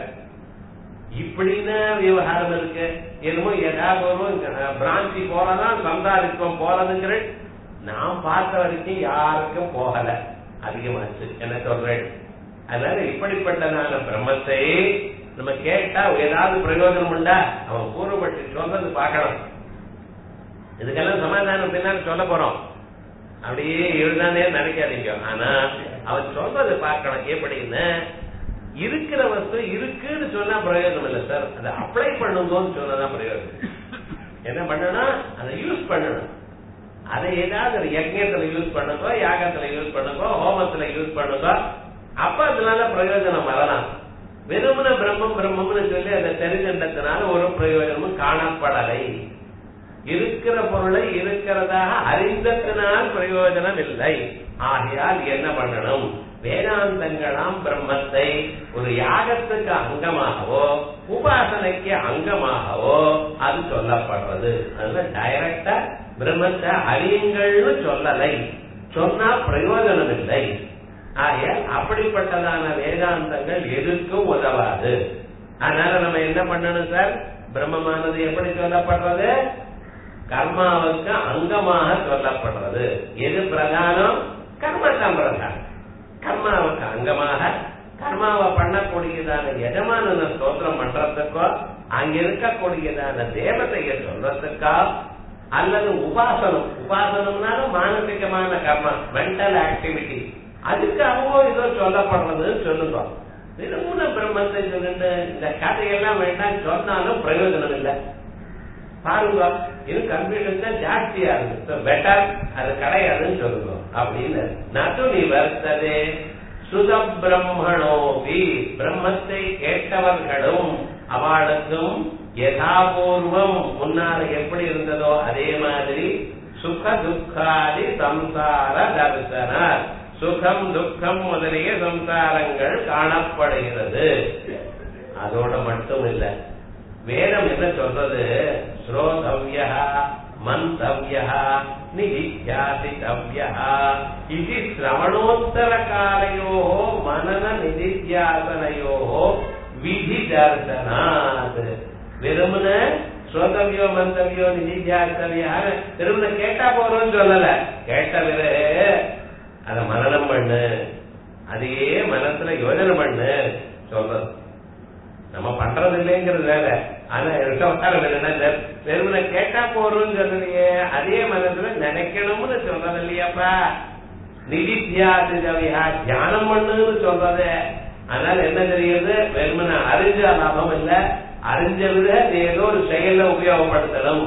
இப்படின்னு விவகாரம் இருக்கு என்னமோ ஏதாவது ஒரு பிராந்தி போறதான் சம்சாரித்துவம் போறதுங்கிற நாம் பார்த்த வரைக்கும் யாருக்கும் போகல அதிகமாச்சு என்ன சொல்றேன் அதனால இப்படிப்பட்டதான பிரம்மத்தை நம்ம கேட்டா ஏதாவது பிரயோஜனம் உண்டா அவன் கூறுபட்டு சொல்றது பார்க்கணும் இதுக்கெல்லாம் சமாதானம் பின்னாடி சொல்ல போறோம் அப்படியே எழுதானே நினைக்காதீங்க ஆனா அவன் சொல்றது பார்க்கணும் எப்படின்னு இருக்கிற வஸ்து இருக்குன்னு சொன்னா பிரயோஜனம் இல்லை சார் அதை அப்ளை பண்ணுங்கன்னு சொன்னதான் பிரயோஜனம் என்ன பண்ணணும் அதை யூஸ் பண்ணணும் அதை ஏதாவது யஜ்யத்துல யூஸ் பண்ணுங்க யாகத்துல யூஸ் பண்ணுங்க ஹோமத்துல யூஸ் பண்ணுங்க அப்ப அதனால பிரயோஜனம் வரலாம் வெறுமன பிரம்மம் பிரம்மம்னு சொல்லி அதை தெரிஞ்சின்றதுனால ஒரு பிரயோஜனமும் காணப்படலை இருக்கிற பொருளை இருக்கிறதாக அறிந்தத்தினால் பிரயோஜனம் இல்லை ஆகையால் என்ன பண்ணணும் வேதாந்தங்களாம் பிரம்மத்தை ஒரு யாகத்துக்கு அங்கமாகவோ உபாசனைக்கு அங்கமாகவோ அது சொல்லப்படுறது அதனால டைரக்டா பிரம்மத்தை அறியுங்கள்னு சொல்லலை சொன்னா பிரயோஜனம் இல்லை ஆகையால் அப்படிப்பட்டதான வேதாந்தங்கள் எதுக்கும் உதவாது அதனால நம்ம என்ன பண்ணணும் சார் பிரம்மமானது எப்படி சொல்லப்படுறது கர்மாவுக்கு அங்கமாக சொல்லப்படுறது எது பிரதானம் கர்ம தான் பிரதானம் கர்மாவுக்கு அங்கமாக கர்மாவை பண்ணக்கூடியதான எஜமானன ஸ்தோத்திரம் பண்றதுக்கோ அங்க இருக்கக்கூடியதான தேவதையை சொல்றதுக்கோ அல்லது உபாசனம் உபாசனம்னால மானசிகமான கர்மா மென்டல் ஆக்டிவிட்டி அதுக்காகவும் ஏதோ சொல்லப்படுறதுன்னு சொல்லுங்க திருமூல பிரம்மத்தை சொல்லிட்டு இந்த கதையெல்லாம் வேண்டாம் சொன்னாலும் பிரயோஜனம் இல்லை பாருங்க இது கம்ப்யூட்டர் தான் ஜாஸ்தியா இருக்கு பெட்டர் அது கிடையாதுன்னு சொல்லுங்க அப்படின்னு நது நிவர்த்ததே சுத பிரம்மணோபி பிரம்மத்தை கேட்டவர்களும் அவளுக்கும் யதாபூர்வம் முன்னால எப்படி இருந்ததோ அதே மாதிரி சுக துக்காதி சம்சார தரிசன சுகம் துக்கம் முதலிய சம்சாரங்கள் காணப்படுகிறது அதோட மட்டும் இல்ல வேதம் என்ன சொல்றது ஸ்ரோதவ்ய மந்தவ்ய நிதித்தியாசித்தவ்ய இது சிரவணோத்தர காலையோ மனன நிதித்தியாசனையோ விதி தர்சனாத் வெறுமன ஸ்ரோதவியோ மந்தவியோ நிதித்தியாசவியா வெறுமன கேட்டா போறோம்னு சொல்லல கேட்ட பிறகு அதை மரணம் பண்ணு அதையே மனசுல யோஜனை பண்ணு சொல்றது நம்ம பண்றது இல்லைங்கிறது வேற ஆனா விவகாரம் என்னன்னா வெறுமனை கேட்டா போறோம்னு சொல்லலையே அதே மனசுல நினைக்கணும்னு சொல்றது இல்லையாப்பா நிதித்தியாசிதவியா தியானம் பண்ணுன்னு சொல்றது அதனால என்ன தெரியுது வெறுமனை அறிஞ்ச லாபம் இல்ல அறிஞ்ச விட ஏதோ ஒரு செயல உபயோகப்படுத்தணும்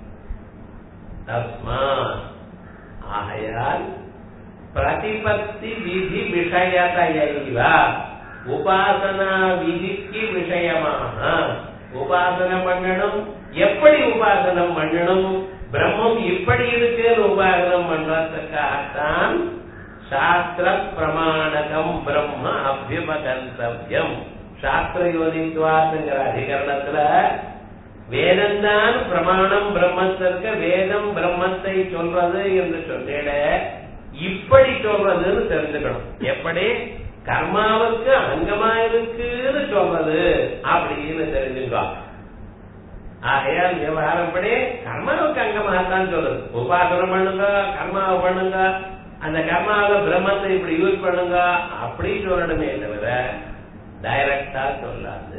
தஸ்மா ஆகையால் பிரதிபத்தி விதி விஷயத்தையைவ உபாசனா விதிக்கு விஷயமாக உபாசனம் பண்ணணும் எப்படி உபாசனம் பண்ணணும் பிரம்மம் இப்படி இருக்குன்னு உபாசனம் பண்றதுக்காகத்தான் சாஸ்திர பிரமாணகம் பிரம்ம அபியபகந்தவியம் சாஸ்திர யோனித்வாதுங்கிற அதிகரணத்துல வேதம்தான் பிரமாணம் பிரம்மத்திற்கு வேதம் பிரம்மத்தை சொல்றது என்று சொன்னேட இப்படி சொல்றதுன்னு தெரிஞ்சுக்கணும் எப்படி கர்மாவுக்கு அங்கமா இருக்குன்னு சொல்றது அப்படின்னு தெரிஞ்சுக்கோ ஆகையால் விவகாரம் படி கர்மாவுக்கு அங்கமாகத்தான் சொல்றது உபாசனம் பண்ணுங்க கர்மாவை பண்ணுங்க அந்த கர்மாவில பிரம்மத்தை இப்படி யூஸ் பண்ணுங்க அப்படி சொல்லணுமே தவிர டைரக்டா சொல்லாது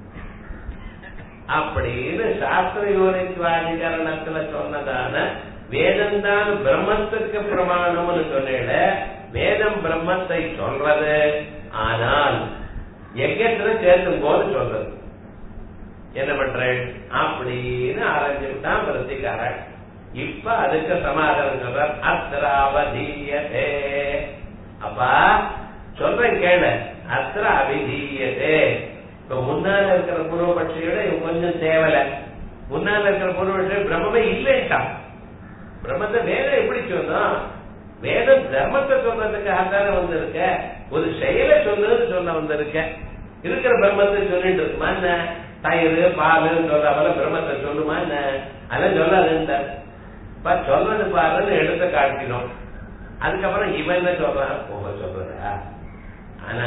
அப்படின்னு சாஸ்திர யோனித்வாதிகரணத்துல சொன்னதான வேதம் தான் பிரம்மத்துக்கு பிரமாணம்னு சொன்னேட வேதம் பிரம்மத்தை சொல்றது ஆனால் எங்கத்துல சேர்த்தும் போது சொல்றது என்ன பண்றேன் அப்படின்னு ஆரம்பிச்சுட்டான் பிரத்திகாரன் இப்ப அதுக்கு சமாதானம் சொல்ற அத்திராவதீயதே அப்பா சொல்றேன் கேளு அத்திர அபிதீயதே இப்ப முன்னால இருக்கிற பூர்வபட்சியோட இவன் கொஞ்சம் தேவல முன்னால இருக்கிற பூர்வபட்சி பிரம்மமே இல்லைட்டான் பிரம்மத்தை வேதம் எப்படி சொன்னோம் வேதம் தர்மத்தை சொல்றதுக்காக தானே வந்திருக்க ஒரு செயலை சொல்லுன்னு சொல்ல வந்திருக்க இருக்கிற பிரம்மத்தை சொல்லிட்டு இருக்குமா என்ன தயிர் பால் சொல்றாங்க பிரம்மத்தை சொல்லுமா என்ன அதெல்லாம் சொல்லாதுன்னு இப்ப சொல்றது பாருன்னு எடுத்து காட்டினோம் அதுக்கப்புறம் இவன் என்ன சொல்றான் போக சொல்றதா ஆனா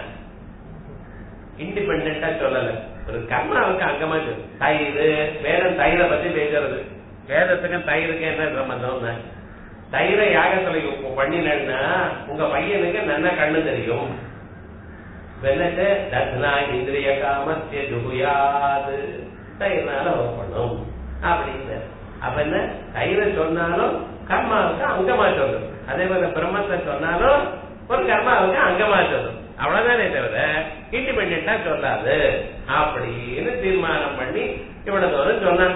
இண்டிபெண்டா சொல்லல ஒரு கர்மாவுக்கு அங்கமா சொல்லு தயிர் வேதம் தயிரை பத்தி பேசுறது வேதத்துக்கும் தயிருக்கு என்ன சம்பந்தம் தயிரை யாகத்துல பண்ணினா உங்க பையனுக்கு நல்ல கண்ணு தெரியும் வெள்ளட்டு தத்னா இந்திரிய காமத்திய ஜுகுயாது தயிர்னால பண்ணும் அப்படின்னு அப்ப என்ன தயிரை சொன்னாலும் கர்மாவுக்கு அங்கமா சொல்லும் அதே போல பிரம்மத்தை சொன்னாலும் ஒரு கர்மாவுக்கு அங்கமா சொல்லும் அவ்வளவுதானே தவிர இண்டிபெண்டா சொல்லாது அப்படின்னு தீர்மானம் பண்ணி இவ்வளவு தூரம் சொன்னான்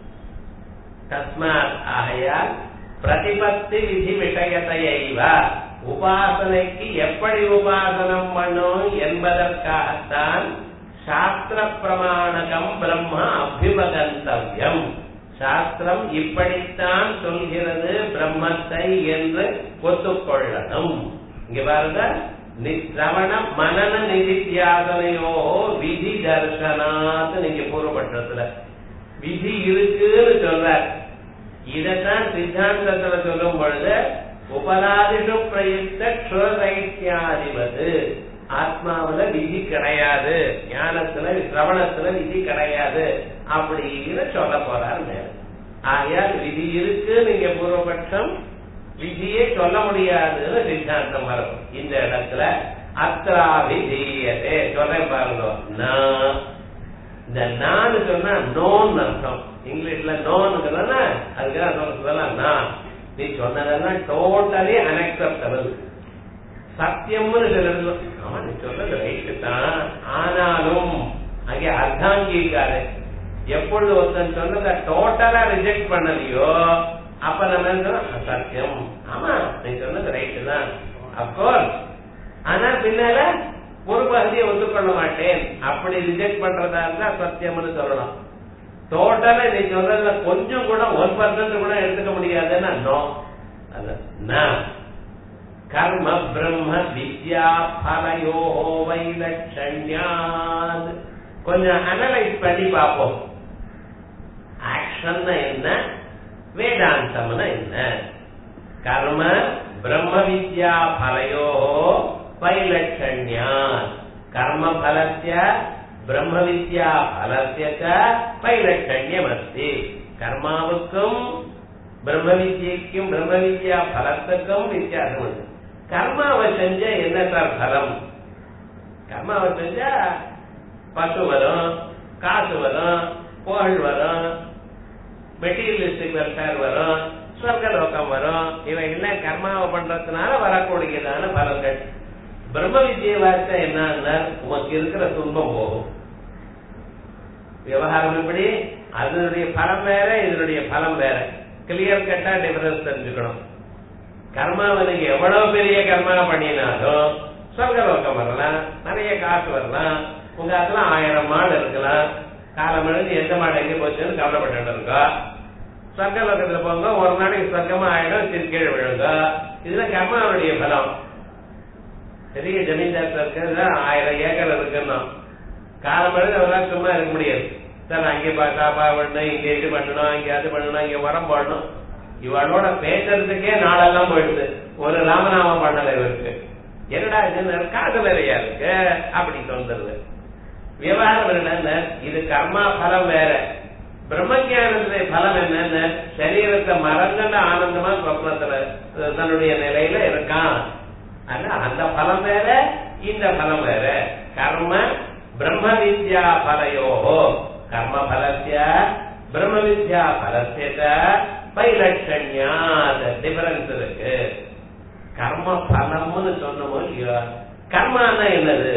தஸ்மாத் ஆகையால் பிரதிபத்தி விதி விஷயத்தையைவ உபாசனைக்கு எப்படி உபாசனம் பண்ணும் என்பதற்காகத்தான் சாஸ்திர பிரமாணகம் பிரம்ம அபிமகந்தவியம் சாஸ்திரம் இப்படித்தான் சொல்கிறது பிரம்மத்தை என்று ஒத்துக்கொள்ளணும் இங்க பாருங்க சிரவண மனன நிதித்தியாசனையோ விதி தர்சனாத் நீங்க பூர்வபட்சத்துல விதி இருக்குன்னு சொல்றார் இதத்தான் சித்தாந்தத்துல சொல்லும் பொழுது உபராதிஷு பிரயுக்த க்ஷுரைத்தியாதிபது ஆத்மாவுல விதி கிடையாது ஞானத்துல சிரவணத்துல விதி கிடையாது அப்படின்னு சொல்ல போறார் மேல ஆகையால் விதி இருக்கு நீங்க பூர்வபட்சம் விதியே சொல்ல முடியாதுன்னு சித்தாந்தம் வரும் இந்த இடத்துல அத்ரா விதீயதே சொல்றேன் பாருங்க நான் இந்த நான் சொன்னா நோன் அர்த்தம் இங்கிலீஷ்ல நோன் அதுக்காக சொல்லலாம் நான் நீ சொன்னதெல்லாம் டோட்டலி அன்அக்செப்டபிள் சத்தியம்னு சொல்லணும் ஆமா நீ சொல்றது ரைட்டு தான் ஆனாலும் அங்கே அர்த்தாங்கீகாரு எப்பொழுது ஒருத்தன் சொன்னதை டோட்டலா ரிஜெக்ட் பண்ணலையோ அப்ப நம்ம என்ன சொல்றோம், சத்தியம் ஆமா நீ சொன்னது ரைட்டு தான் அப்கோர்ஸ் ஆனா பின்னால ஒரு பகுதியை ஒத்துக்கொள்ள மாட்டேன் அப்படி ரிஜெக்ட் பண்றதா இருந்தா சத்தியம்னு சொல்லலாம் டோட்டலா நீ சொல்றதுல கொஞ்சம் கூட ஒன் பர்சன்ட் கூட எடுத்துக்க முடியாதுன்னா நோ நான் கர்ம பிரம்ம வித்யா பலயோ வைலட்சண்யாத் கொஞ்சம் அனலைஸ் பண்ணி பார்ப்போம் ஆக்ஷன் என்ன வேதாந்தம்னா என்ன கர்ம பிரம்ம வித்யா பலயோ வைலட்சண்யாத் கர்ம பலஸ்ய பிரம்ம வித்யா பலஸ்ய வைலட்சண்யம் அஸ்தி கர்மாவுக்கும் பிரம்ம வித்யக்கும் பிரம்ம வித்யா பலத்துக்கும் வித்தியாசம் உண்டு கர்மாவை செஞ்ச என்ன சார் பலம் கர்மாவை செஞ்சா பசு வரும் காசு வரும் புகழ் வரும் மெட்டீரியலிஸ்டிக் வெல்ஃபேர் வரும் சொர்க்க லோகம் வரும் இவை எல்லாம் கர்மாவை பண்றதுனால வரக்கூடியதான பலன்கள் பிரம்ம வித்தியை வார்த்தை என்னன்னா உனக்கு இருக்கிற துன்பம் போகும் விவகாரம் எப்படி அதனுடைய பலம் வேற இதனுடைய பலம் வேற கிளியர் கட்டா டிஃபரன்ஸ் தெரிஞ்சுக்கணும் கர்மாவனுக்கு எவ்வளவு பெரிய கர்மா பண்ணினாலும் சொர்க்கலோகம் வரலாம் நிறைய காசு வரலாம் உங்க அதெல்லாம் ஆயிரம் மாடு இருக்கலாம் காலம் எழுந்து எந்த மாடு எங்க போச்சுன்னு கவலைப்பட்டு இருக்கா சொர்க்கலோகத்துல போங்க ஒரு நாளைக்கு சொர்க்கமா ஆயிடும் திரு கீழே விழுங்க இதுல கர்மாவுடைய பலம் பெரிய ஜமீன்தார் இருக்கிறது ஆயிரம் ஏக்கர் இருக்குன்னா காலம் எழுந்து அவரால் சும்மா இருக்க முடியாது சார் அங்கே காப்பா பண்ணணும் இங்க இது பண்ணணும் இங்க அது பண்ணணும் இங்க உரம் போடணும் இவளோட பேசுறதுக்கே நாளெல்லாம் போயிடுது ஒரு ராமநாமம் பண்ணல இவருக்கு என்னடா இது காசு வேறையா இருக்கு அப்படி தோன்றுறது விவகாரம் என்னன்னு இது கர்மா பலம் வேற பிரம்மஜானத்துடைய பலம் என்னன்னு சரீரத்தை மறந்துட்டு ஆனந்தமா சொப்னத்துல தன்னுடைய நிலையில இருக்கான் ஆனா அந்த பலம் வேற இந்த பலம் வேற கர்ம பிரம்ம வித்யா பலயோகோ கர்ம பலத்திய பிரம்ம வித்யா பலத்திய பைலட்சண்யாத் டிஃபரன்ஸ் இருக்கு கர்ம பலம்னு சொன்னமோ இல்லையோ கர்மானா என்னது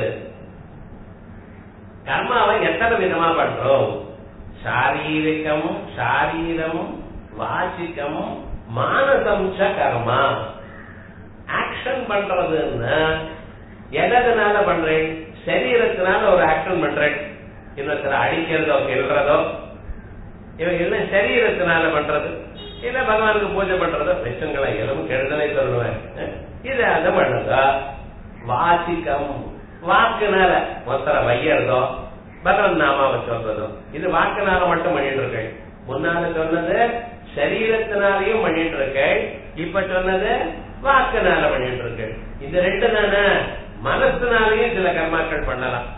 கர்மாவை எத்தனை விதமா பண்றோம் சாரீரிகம் சாரீரம் வாசிக்கம் மானசம் ச கர்மா ஆக்ஷன் பண்றதுன்னா எதனால பண்றேன் சரீரத்தினால ஒரு ஆக்ஷன் பண்றேன் இன்னொருத்தர அடிக்கிறதோ கெல்றதோ இவங்க எல்லாம் சரீரத்தினால பண்றது இல்ல பகவானுக்கு பூஜை பண்றதோ பிரச்சனைகளை எதுவும் கெடுதலை சொல்லுவேன் இது அதை பண்ணுதோ வாசிக்கம் வாக்குனால ஒருத்தர வையறதோ பகவன் நாமாவை சொல்றதோ இது வாக்குனால மட்டும் பண்ணிட்டு இருக்கேன் முன்னால சொன்னது சரீரத்தினாலையும் பண்ணிட்டு இருக்கேன் இப்ப சொன்னது வாக்குனால பண்ணிட்டு இருக்கேன் இந்த ரெண்டு தானே மனசுனாலையும் சில கர்மாக்கள் பண்ணலாம்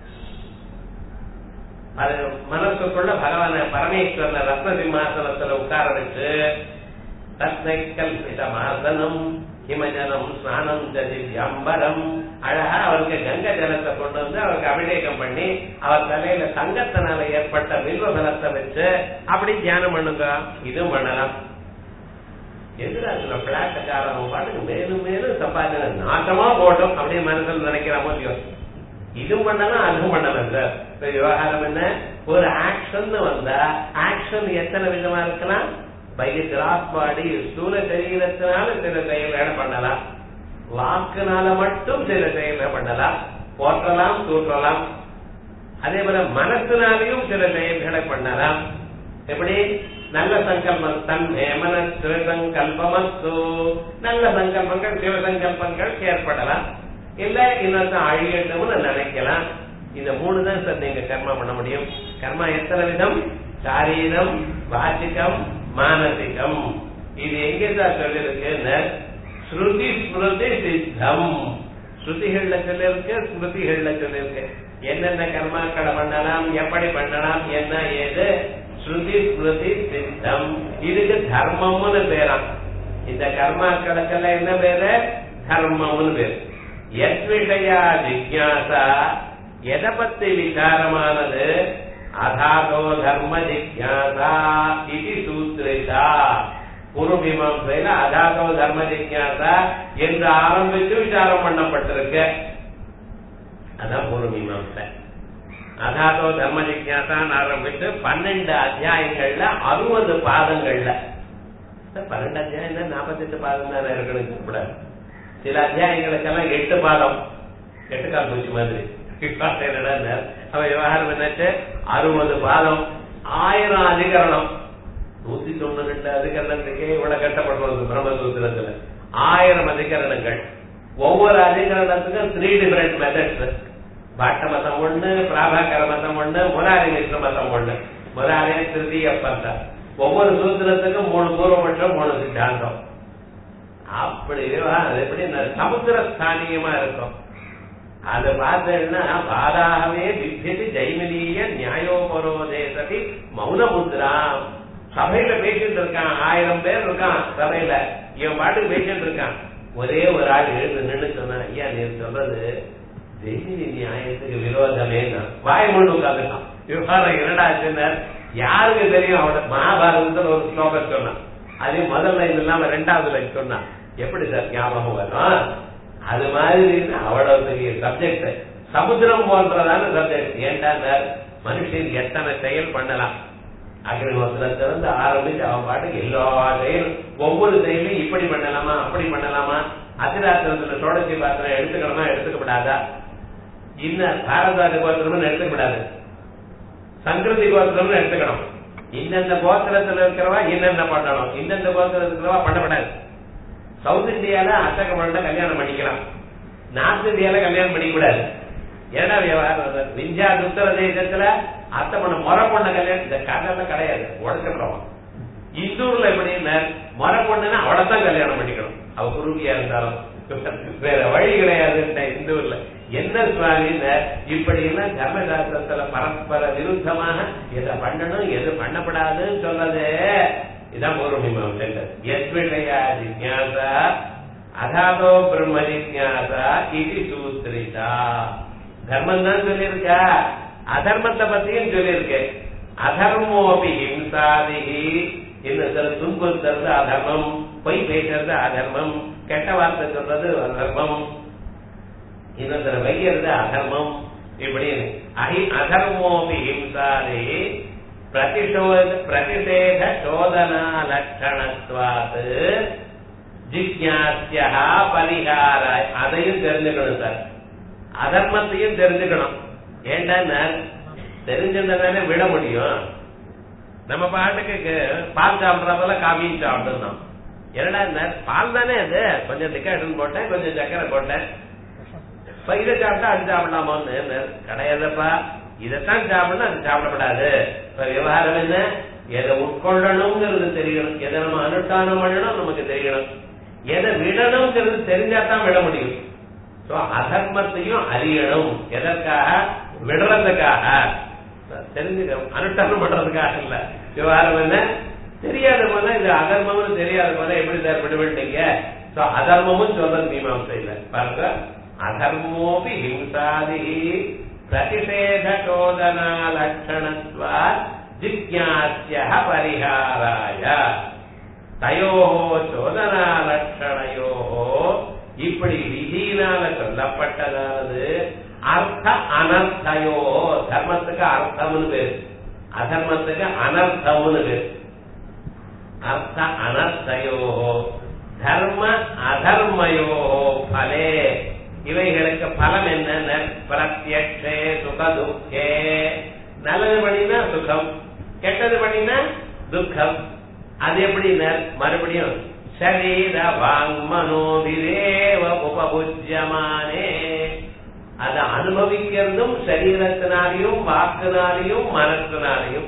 அது மனசுக்குள்ள பகவான பரமேஸ்வரன ரத்ன சிம்மாசனத்துல உட்கார வச்சு தஸ்மை கல்பிதமாசனம் ஹிமஜனம் ஸ்நானம் திவ்யம்பரம் அழகா அவருக்கு கங்க ஜலத்தை கொண்டு வந்து அவருக்கு அபிஷேகம் பண்ணி அவர் தலையில தங்கத்தினால ஏற்பட்ட வில்வ பலத்தை வச்சு அப்படி தியானம் பண்ணுங்க இதுவும் பண்ணலாம் எதிராக பிளாட்டக்காரன் பாட்டுக்கு மேலும் மேலும் சம்பாதின நாட்டமா போட்டோம் அப்படியே மனசுல நினைக்கிறாமோ இல்லையோ இதுவும் பண்ணலாம் அதுவும் பண்ணலாம் சார் விவகாரம் என்ன ஒரு ஆக்ஷன் வந்தா ஆக்ஷன் எத்தனை விதமா இருக்கலாம் பை கிராஸ் பாடி ஸ்தூல சரீரத்தினால சில செயல்களை பண்ணலாம் வாக்குனால மட்டும் சில செயல்களை பண்ணலாம் போற்றலாம் தூற்றலாம் அதே போல மனசுனாலையும் சில செயல்களை பண்ணலாம் எப்படி நல்ல சங்கல்பம் தன் ஏமன சிவசங்கல்பமஸ்து நல்ல சங்கல்பங்கள் சிவசங்கல்பங்கள் ஏற்படலாம் இல்ல இன்னொருத்தன் அழியட்டும்னு நினைக்கலாம் இந்த மூணு தான் சார் நீங்க கர்மா பண்ண முடியும் கர்மா எத்தனை விதம் சாரீரம் வாசிகம் மானசிகம் இது எங்க சார் சொல்லிருக்கு ஸ்ருதி ஸ்மிருதி சித்தம் ஸ்ருதிகள்ல சொல்லிருக்கு ஸ்மிருதிகள்ல சொல்லிருக்கு என்னென்ன கர்மாக்களை பண்ணலாம் எப்படி பண்ணலாம் என்ன ஏது ஸ்ருதி ஸ்மிருதி சித்தம் இதுக்கு தர்மம்னு பேராம் இந்த கர்மாக்களுக்கெல்லாம் என்ன பேரு தர்மம்னு பேரு எத் விஷயா ஜிக்யாசா எதை பத்தி விசாரமானது அதாதோ தர்ம ஜிக்யாசா இது சூத்ரிதா பூர்வமீமாசையில அதாதோ தர்ம ஜிக்யாசா என்று ஆரம்பித்து விசாரம் பண்ணப்பட்டிருக்கு அதான் பூர்வமீமாசை அதாதோ தர்ம ஜிக்யாசான்னு ஆரம்பித்து பன்னெண்டு அத்தியாயங்கள்ல அறுபது பாதங்கள்ல பன்னெண்டு அத்தியாயம் நாற்பத்தெட்டு பாதம் தானே இருக்கணும் கூப்பிடாது சில அத்தியாயங்களுக்கெல்லாம் எட்டு பாதம் எட்டு கால் பூச்சி மாதிரி அவ விவகாரம் என்னாச்சு அறுபது பாதம் ஆயிரம் அதிகரணம் நூத்தி தொண்ணூறு ரெண்டு அதிகரணத்துக்கே இவ்வளவு கட்டப்படுறது பிரம்மசூத்திரத்துல ஆயிரம் அதிகரணங்கள் ஒவ்வொரு அதிகரணத்துக்கும் த்ரீ டிஃபரெண்ட் மெத்தட்ஸ் பாட்ட மதம் ஒண்ணு பிராபாகர மதம் ஒண்ணு முராரி மிஸ்ர மதம் ஒண்ணு முராரி திருத்தீய பந்தம் ஒவ்வொரு சூத்திரத்துக்கும் மூணு பூர்வபட்சம் மூணு சித்தாந்தம் அப்படி அது எப்படி சமுத்திர ஸ்தானியமா இருக்கும் அது பார்த்தேன்னா பாதாகவே வித்தியதி ஜெய்மிலிய நியாயோபரோதேசதி மௌன முத்ரா சபையில பேசிட்டு இருக்கான் ஆயிரம் பேர் இருக்கான் சபையில இவன் பாட்டுக்கு பேசிட்டு இருக்கான் ஒரே ஒரு ஆள் எழுந்து நின்று சொன்னா ஐயா நீ சொல்றது தெய்வீக நியாயத்துக்கு விரோதமே வாய் மூணு உட்காந்துட்டான் விவகாரம் என்னடா ஆச்சுன்னா யாருக்கு தெரியும் அவனோட மகாபாரதத்துல ஒரு ஸ்லோகம் சொன்னான் அதே முதல் லைன் இல்லாம ரெண்டாவது லைன் சொன்னான் எப்படி சார் ஞாபகம் வரும் அது மாதிரி அவ்வளவு பெரிய சப்ஜெக்ட் சமுத்திரம் போன்றதான சப்ஜெக்ட் ஏன்டா சார் மனுஷன் எத்தனை செயல் பண்ணலாம் அக்னிஹோத்திரத்திலிருந்து ஆரம்பிச்சு அவன் பாட்டுக்கு எல்லா செயலும் ஒவ்வொரு செயலையும் இப்படி பண்ணலாமா அப்படி பண்ணலாமா அதிராத்திரத்துல சோடசி பாத்திரம் எடுத்துக்கணுமா எடுத்துக்கப்படாதா இன்னும் பாரதாதி கோத்திரம்னு எடுத்துக்கப்படாது சங்கிருதி கோத்திரம்னு எடுத்துக்கணும் இந்தந்த கோத்திரத்துல இருக்கிறவா என்னென்ன பண்ணணும் இந்தந்த கோத்திரத்துல இருக்கிறவா பண்ணப்படாது சவுத் இந்தியால அசக பண்ண கல்யாணம் பண்ணிக்கலாம் நார்த் இந்தியால கல்யாணம் பண்ணிக்கூடாது ஏன்னா விவகாரம் விஞ்சா உத்தரதேசத்துல அத்தை பண்ண முறை பொண்ண கல்யாணம் இந்த கதை கிடையாது உடச்சுக்கிறோம் இந்தூர்ல எப்படின்னா முறை பொண்ணுன்னா அவளைத்தான் கல்யாணம் பண்ணிக்கணும் அவ குருவியா இருந்தாலும் வேற வழி கிடையாது இந்தூர்ல என்ன சுவாமின்னு இப்படி எல்லாம் தர்மசாஸ்திரத்துல பரஸ்பர விருத்தமாக எதை பண்ணணும் எது பண்ணப்படாதுன்னு சொல்லது இதான் பூர்வமீமாம் சென்டர் எத் விஷயா ஜிஜாசா அதாதோ பிரம்ம ஜிஜாசா இது சூத்திரிதா தர்மம் தான் சொல்லியிருக்கா அதர்மத்தை பத்தியும் சொல்லியிருக்கு அதர்மோபி ஹிம்சாதிகி இன்னொருத்தர் துன்புறுத்துறது அதர்மம் பொய் பேசுறது அதர்மம் கெட்ட வார்த்தை சொல்றது அதர்மம் இன்னொருத்தர் வைக்கிறது அதர்மம் இப்படின்னு அஹி அதர்மோபி ஹிம்சாதி பிரதிஷோத பிரதிஷேத சோதனா லட்சணத்வாது ஜிக்யாசியா பரிகார அதையும் தெரிஞ்சுக்கணும் சார் அதர்மத்தையும் தெரிஞ்சுக்கணும் ஏன்டா தெரிஞ்சிருந்ததானே விட முடியும் நம்ம பாட்டுக்கு பால் சாப்பிட்றதால காமியும் சாப்பிடணும் என்னடா பால் தானே அது கொஞ்சம் டிகாஷன் போட்டேன் கொஞ்சம் சக்கரை போட்டேன் இப்ப இதை சாப்பிட்டா அது சாப்பிடலாமான்னு கிடையாதுப்பா இதைத்தான் சாப்பிடணும் அது சாப்பிடப்படாது இப்ப விவகாரம் என்ன எதை உட்கொள்ளணுங்கிறது தெரியணும் எதை நம்ம அனுஷ்டானம் பண்ணணும் நமக்கு தெரியணும் எதை விடணுங்கிறது தெரிஞ்சாதான் விட முடியும் சோ அதர்மத்தையும் அறியணும் எதற்காக விடுறதுக்காக தெரிஞ்சுக்கணும் அனுஷ்டானம் பண்றதுக்காக இல்ல விவகாரம் என்ன தெரியாத போல இது அதர்மம்னு தெரியாத போல எப்படி சார் விடுவிட்டீங்க சோ அதர்மமும் சொல்றது மீமாசை இல்ல பாருங்க அதர்மோபி ஹிம்சாதி பிரதிஷேத சோதனா லட்சணத்வா ஜிக்யாசிய பரிகாராய தயோ சோதனா லட்சணையோ இப்படி விதியினால சொல்லப்பட்டதானது அர்த்த அனர்த்தயோ தர்மத்துக்கு அர்த்தம்னு பேரு அதர்மத்துக்கு அனர்த்தம்னு பேரு அர்த்த அனர்த்தயோ தர்ம அதர்மயோ பலே இவைகளுக்கு பலம் என்ன பிரத்யக்ஷே சுக துக்கே நல்லது பண்ணினா சுகம் கெட்டது பண்ணினா துக்கம் அது எப்படி மறுபடியும் சரீர வாங்மனோபிரேவ உபபுஜ்யமானே அதை அனுபவிக்கிறதும் சரீரத்தினாலையும் வாக்குனாலையும் மனத்தினாலையும்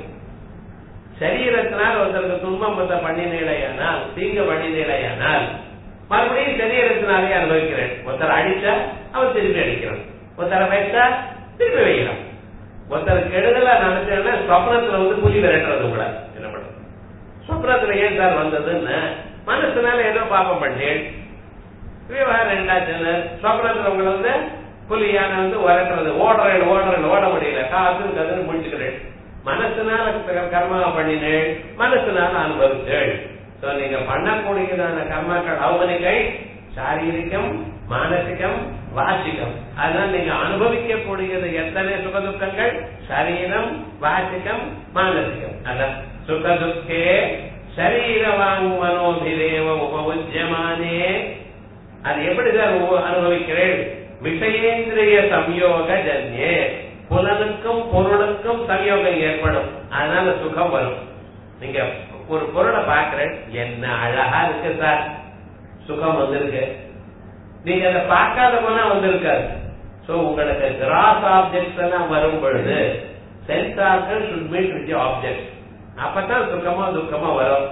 சரீரத்தினால் ஒருத்தருக்கு துன்பம் பத்த பண்ணினேடையானால் தீங்கு பண்ணினேடையானால் மறுபடியும் சரீரத்தினாலே அனுபவிக்கிறேன் ஒருத்தர் அடிச்சா அவன் திருப்பி அடிக்கிறான் ஒருத்தரை வைத்தா திருப்பி வைக்கிறான் ஒருத்தர் கெடுதலா நினைச்சேன்னா சொப்னத்துல வந்து புலி விரட்டுறது உங்களை என்ன பண்றது சொப்னத்துல ஏன் சார் வந்ததுன்னு மனசுனால ஏதோ பாப்பம் பண்ணேன் விவகாரம் ரெண்டாச்சுன்னு சொப்னத்துல உங்களை வந்து புலியான வந்து உரட்டுறது ஓடுறேன் ஓடுறேன் ஓட முடியல காசு கதுன்னு முடிச்சுக்கிறேன் மனசுனால கர்மாவை பண்ணினேன் மனசுனால அனுபவிச்சேன் சோ நீங்க பண்ணக்கூடியதான கர்மாக்கள் அவமனிக்கை சாரீரிகம் மானசிகம் வாசிகம் அதனால நீங்க அனுபவிக்கக்கூடியது எத்தனை சுகதுக்கங்கள் சரீரம் வாசிகம் மானசிகம் அதான் சுகதுக்கே சரீர வாங்குமனோபிரேவ உபபுஜ்யமானே அது எப்படி சார் அனுபவிக்கிறேன் விஷயேந்திரிய சம்யோக ஜன்யே புலனுக்கும் பொருளுக்கும் சம்யோகம் ஏற்படும் அதனால சுகம் வரும் நீங்க ஒரு பொருளை பாக்குறேன் என்ன அழகா இருக்கு சார் சுகம் வந்திருக்கு நீங்க அதை பார்க்காத போனா வந்திருக்காது சோ உங்களுக்கு கிராஸ் ஆப்ஜெக்ட்ஸ் எல்லாம் வரும் பொழுது சென்சார்கள் சுட் மீட் வித் ஆப்ஜெக்ட் அப்பதான் சுகமா துக்கமா வரும்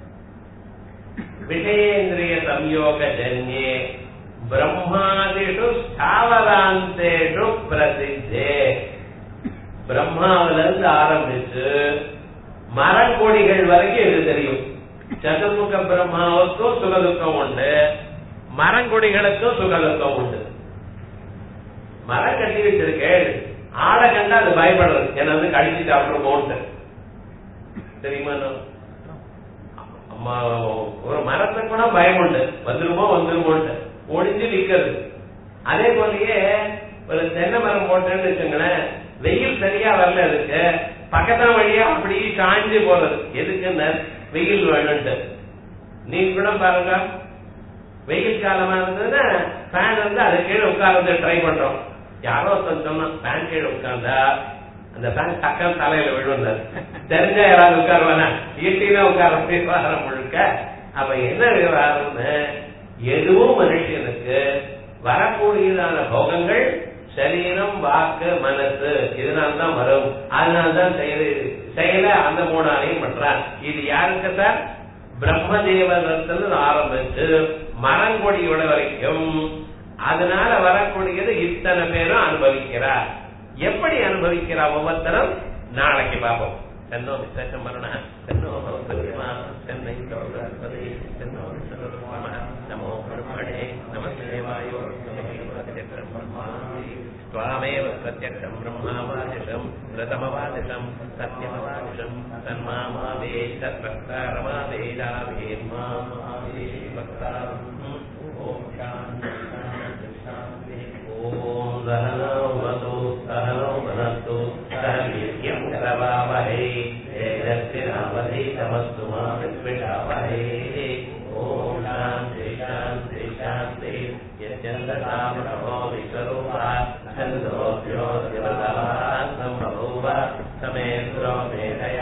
விஷயேந்திரிய சம்யோக ஜன்யே பிரம்மாதிஷு ஸ்தாவராந்தேஷு பிரசித்தே பிரம்மாவில இருந்து ஆரம்பிச்சு மரக்கொடிகள் வரைக்கும் இது தெரியும் சதுர்முக பிரம்மாவுக்கும் சுகதுக்கம் உண்டு மரங்கொடிகளுக்கும் சுகதுக்கம் உண்டு மரம் கட்டி வச்சிருக்கேன் ஆளை கண்டா அது பயப்படுறது என்ன வந்து கடிச்சு சாப்பிட்டு போட்டு தெரியுமா நான்? அம்மா ஒரு மரத்தை கூட பயம் உண்டு வந்துருமோ வந்துருமோன்ட்டு ஒளிஞ்சு நிக்கிறது அதே போலயே ஒரு தென்னை மரம் போட்டேன்னு வச்சுங்களேன் வெயில் சரியா வரல அதுக்கு பக்கத்தான வழியா அப்படியே சாஞ்சு போறது எதுக்குன்னு வெயில் வேணும்ட்டு நீங்க கூட பாருங்க வெயில் காலமா இருந்ததுன்னா ஃபேன் வந்து அது கீழே உட்கார்ந்து ட்ரை பண்றோம் யாரோ ஒருத்தன் சொன்னான் ஃபேன் கீழே உட்கார்ந்தா அந்த ஃபேன் டக்கம் தலையில விழுந்தார் தெரிஞ்சா யாராவது உட்காருவானா ஈட்டிதான் உட்கார விவகாரம் முழுக்க அப்ப என்ன விவகாரம்னு எதுவும் மனுஷனுக்கு வரக்கூடியதான போகங்கள் சரீரம் வாக்கு மனசு இதனால்தான் வரும் அதனால்தான் செயல் செயல அந்த மூணாலையும் பண்றான் இது யாருக்கு சார் பிரம்மதேவதத்தில் ஆரம்பிச்சு மரங்கொடியோட வரைக்கும் அதனால வரக்கூடியது இத்தனை பேரும் அனுபவிக்கிறார் எப்படி அனுபவிக்கிறா ஒவ்வொருத்தரும் நாளைக்கு பார்ப்போம் தென்னோ விசேஷம் மரண தென்னோ பரிமா தென்னை தோழி தென்னோ சர்வம நமோ பிரம்மணே நமஸ்தே வாயோ त्वामेव प्रत्यक्षम् ब्रह्मावादिशम् प्रथमवादिशम् सत्यमवादिशम् तन्मामावे तत्प्रकारमावेदावेन्मामावे वक्तारम् ॐ शान्ति ॐ सहनौ वतु सहनौ वनस्तु सह वीर्यम् करवावहै तेजस्विनावधीतमस्तु मा विद्विषावहै ॐ शान्ति शान्ति शान्ति यत्यन्तकामणो विश्वरूपः छन्दोभ्यो दिवसः सम्भूव समेन्द्रो मेधया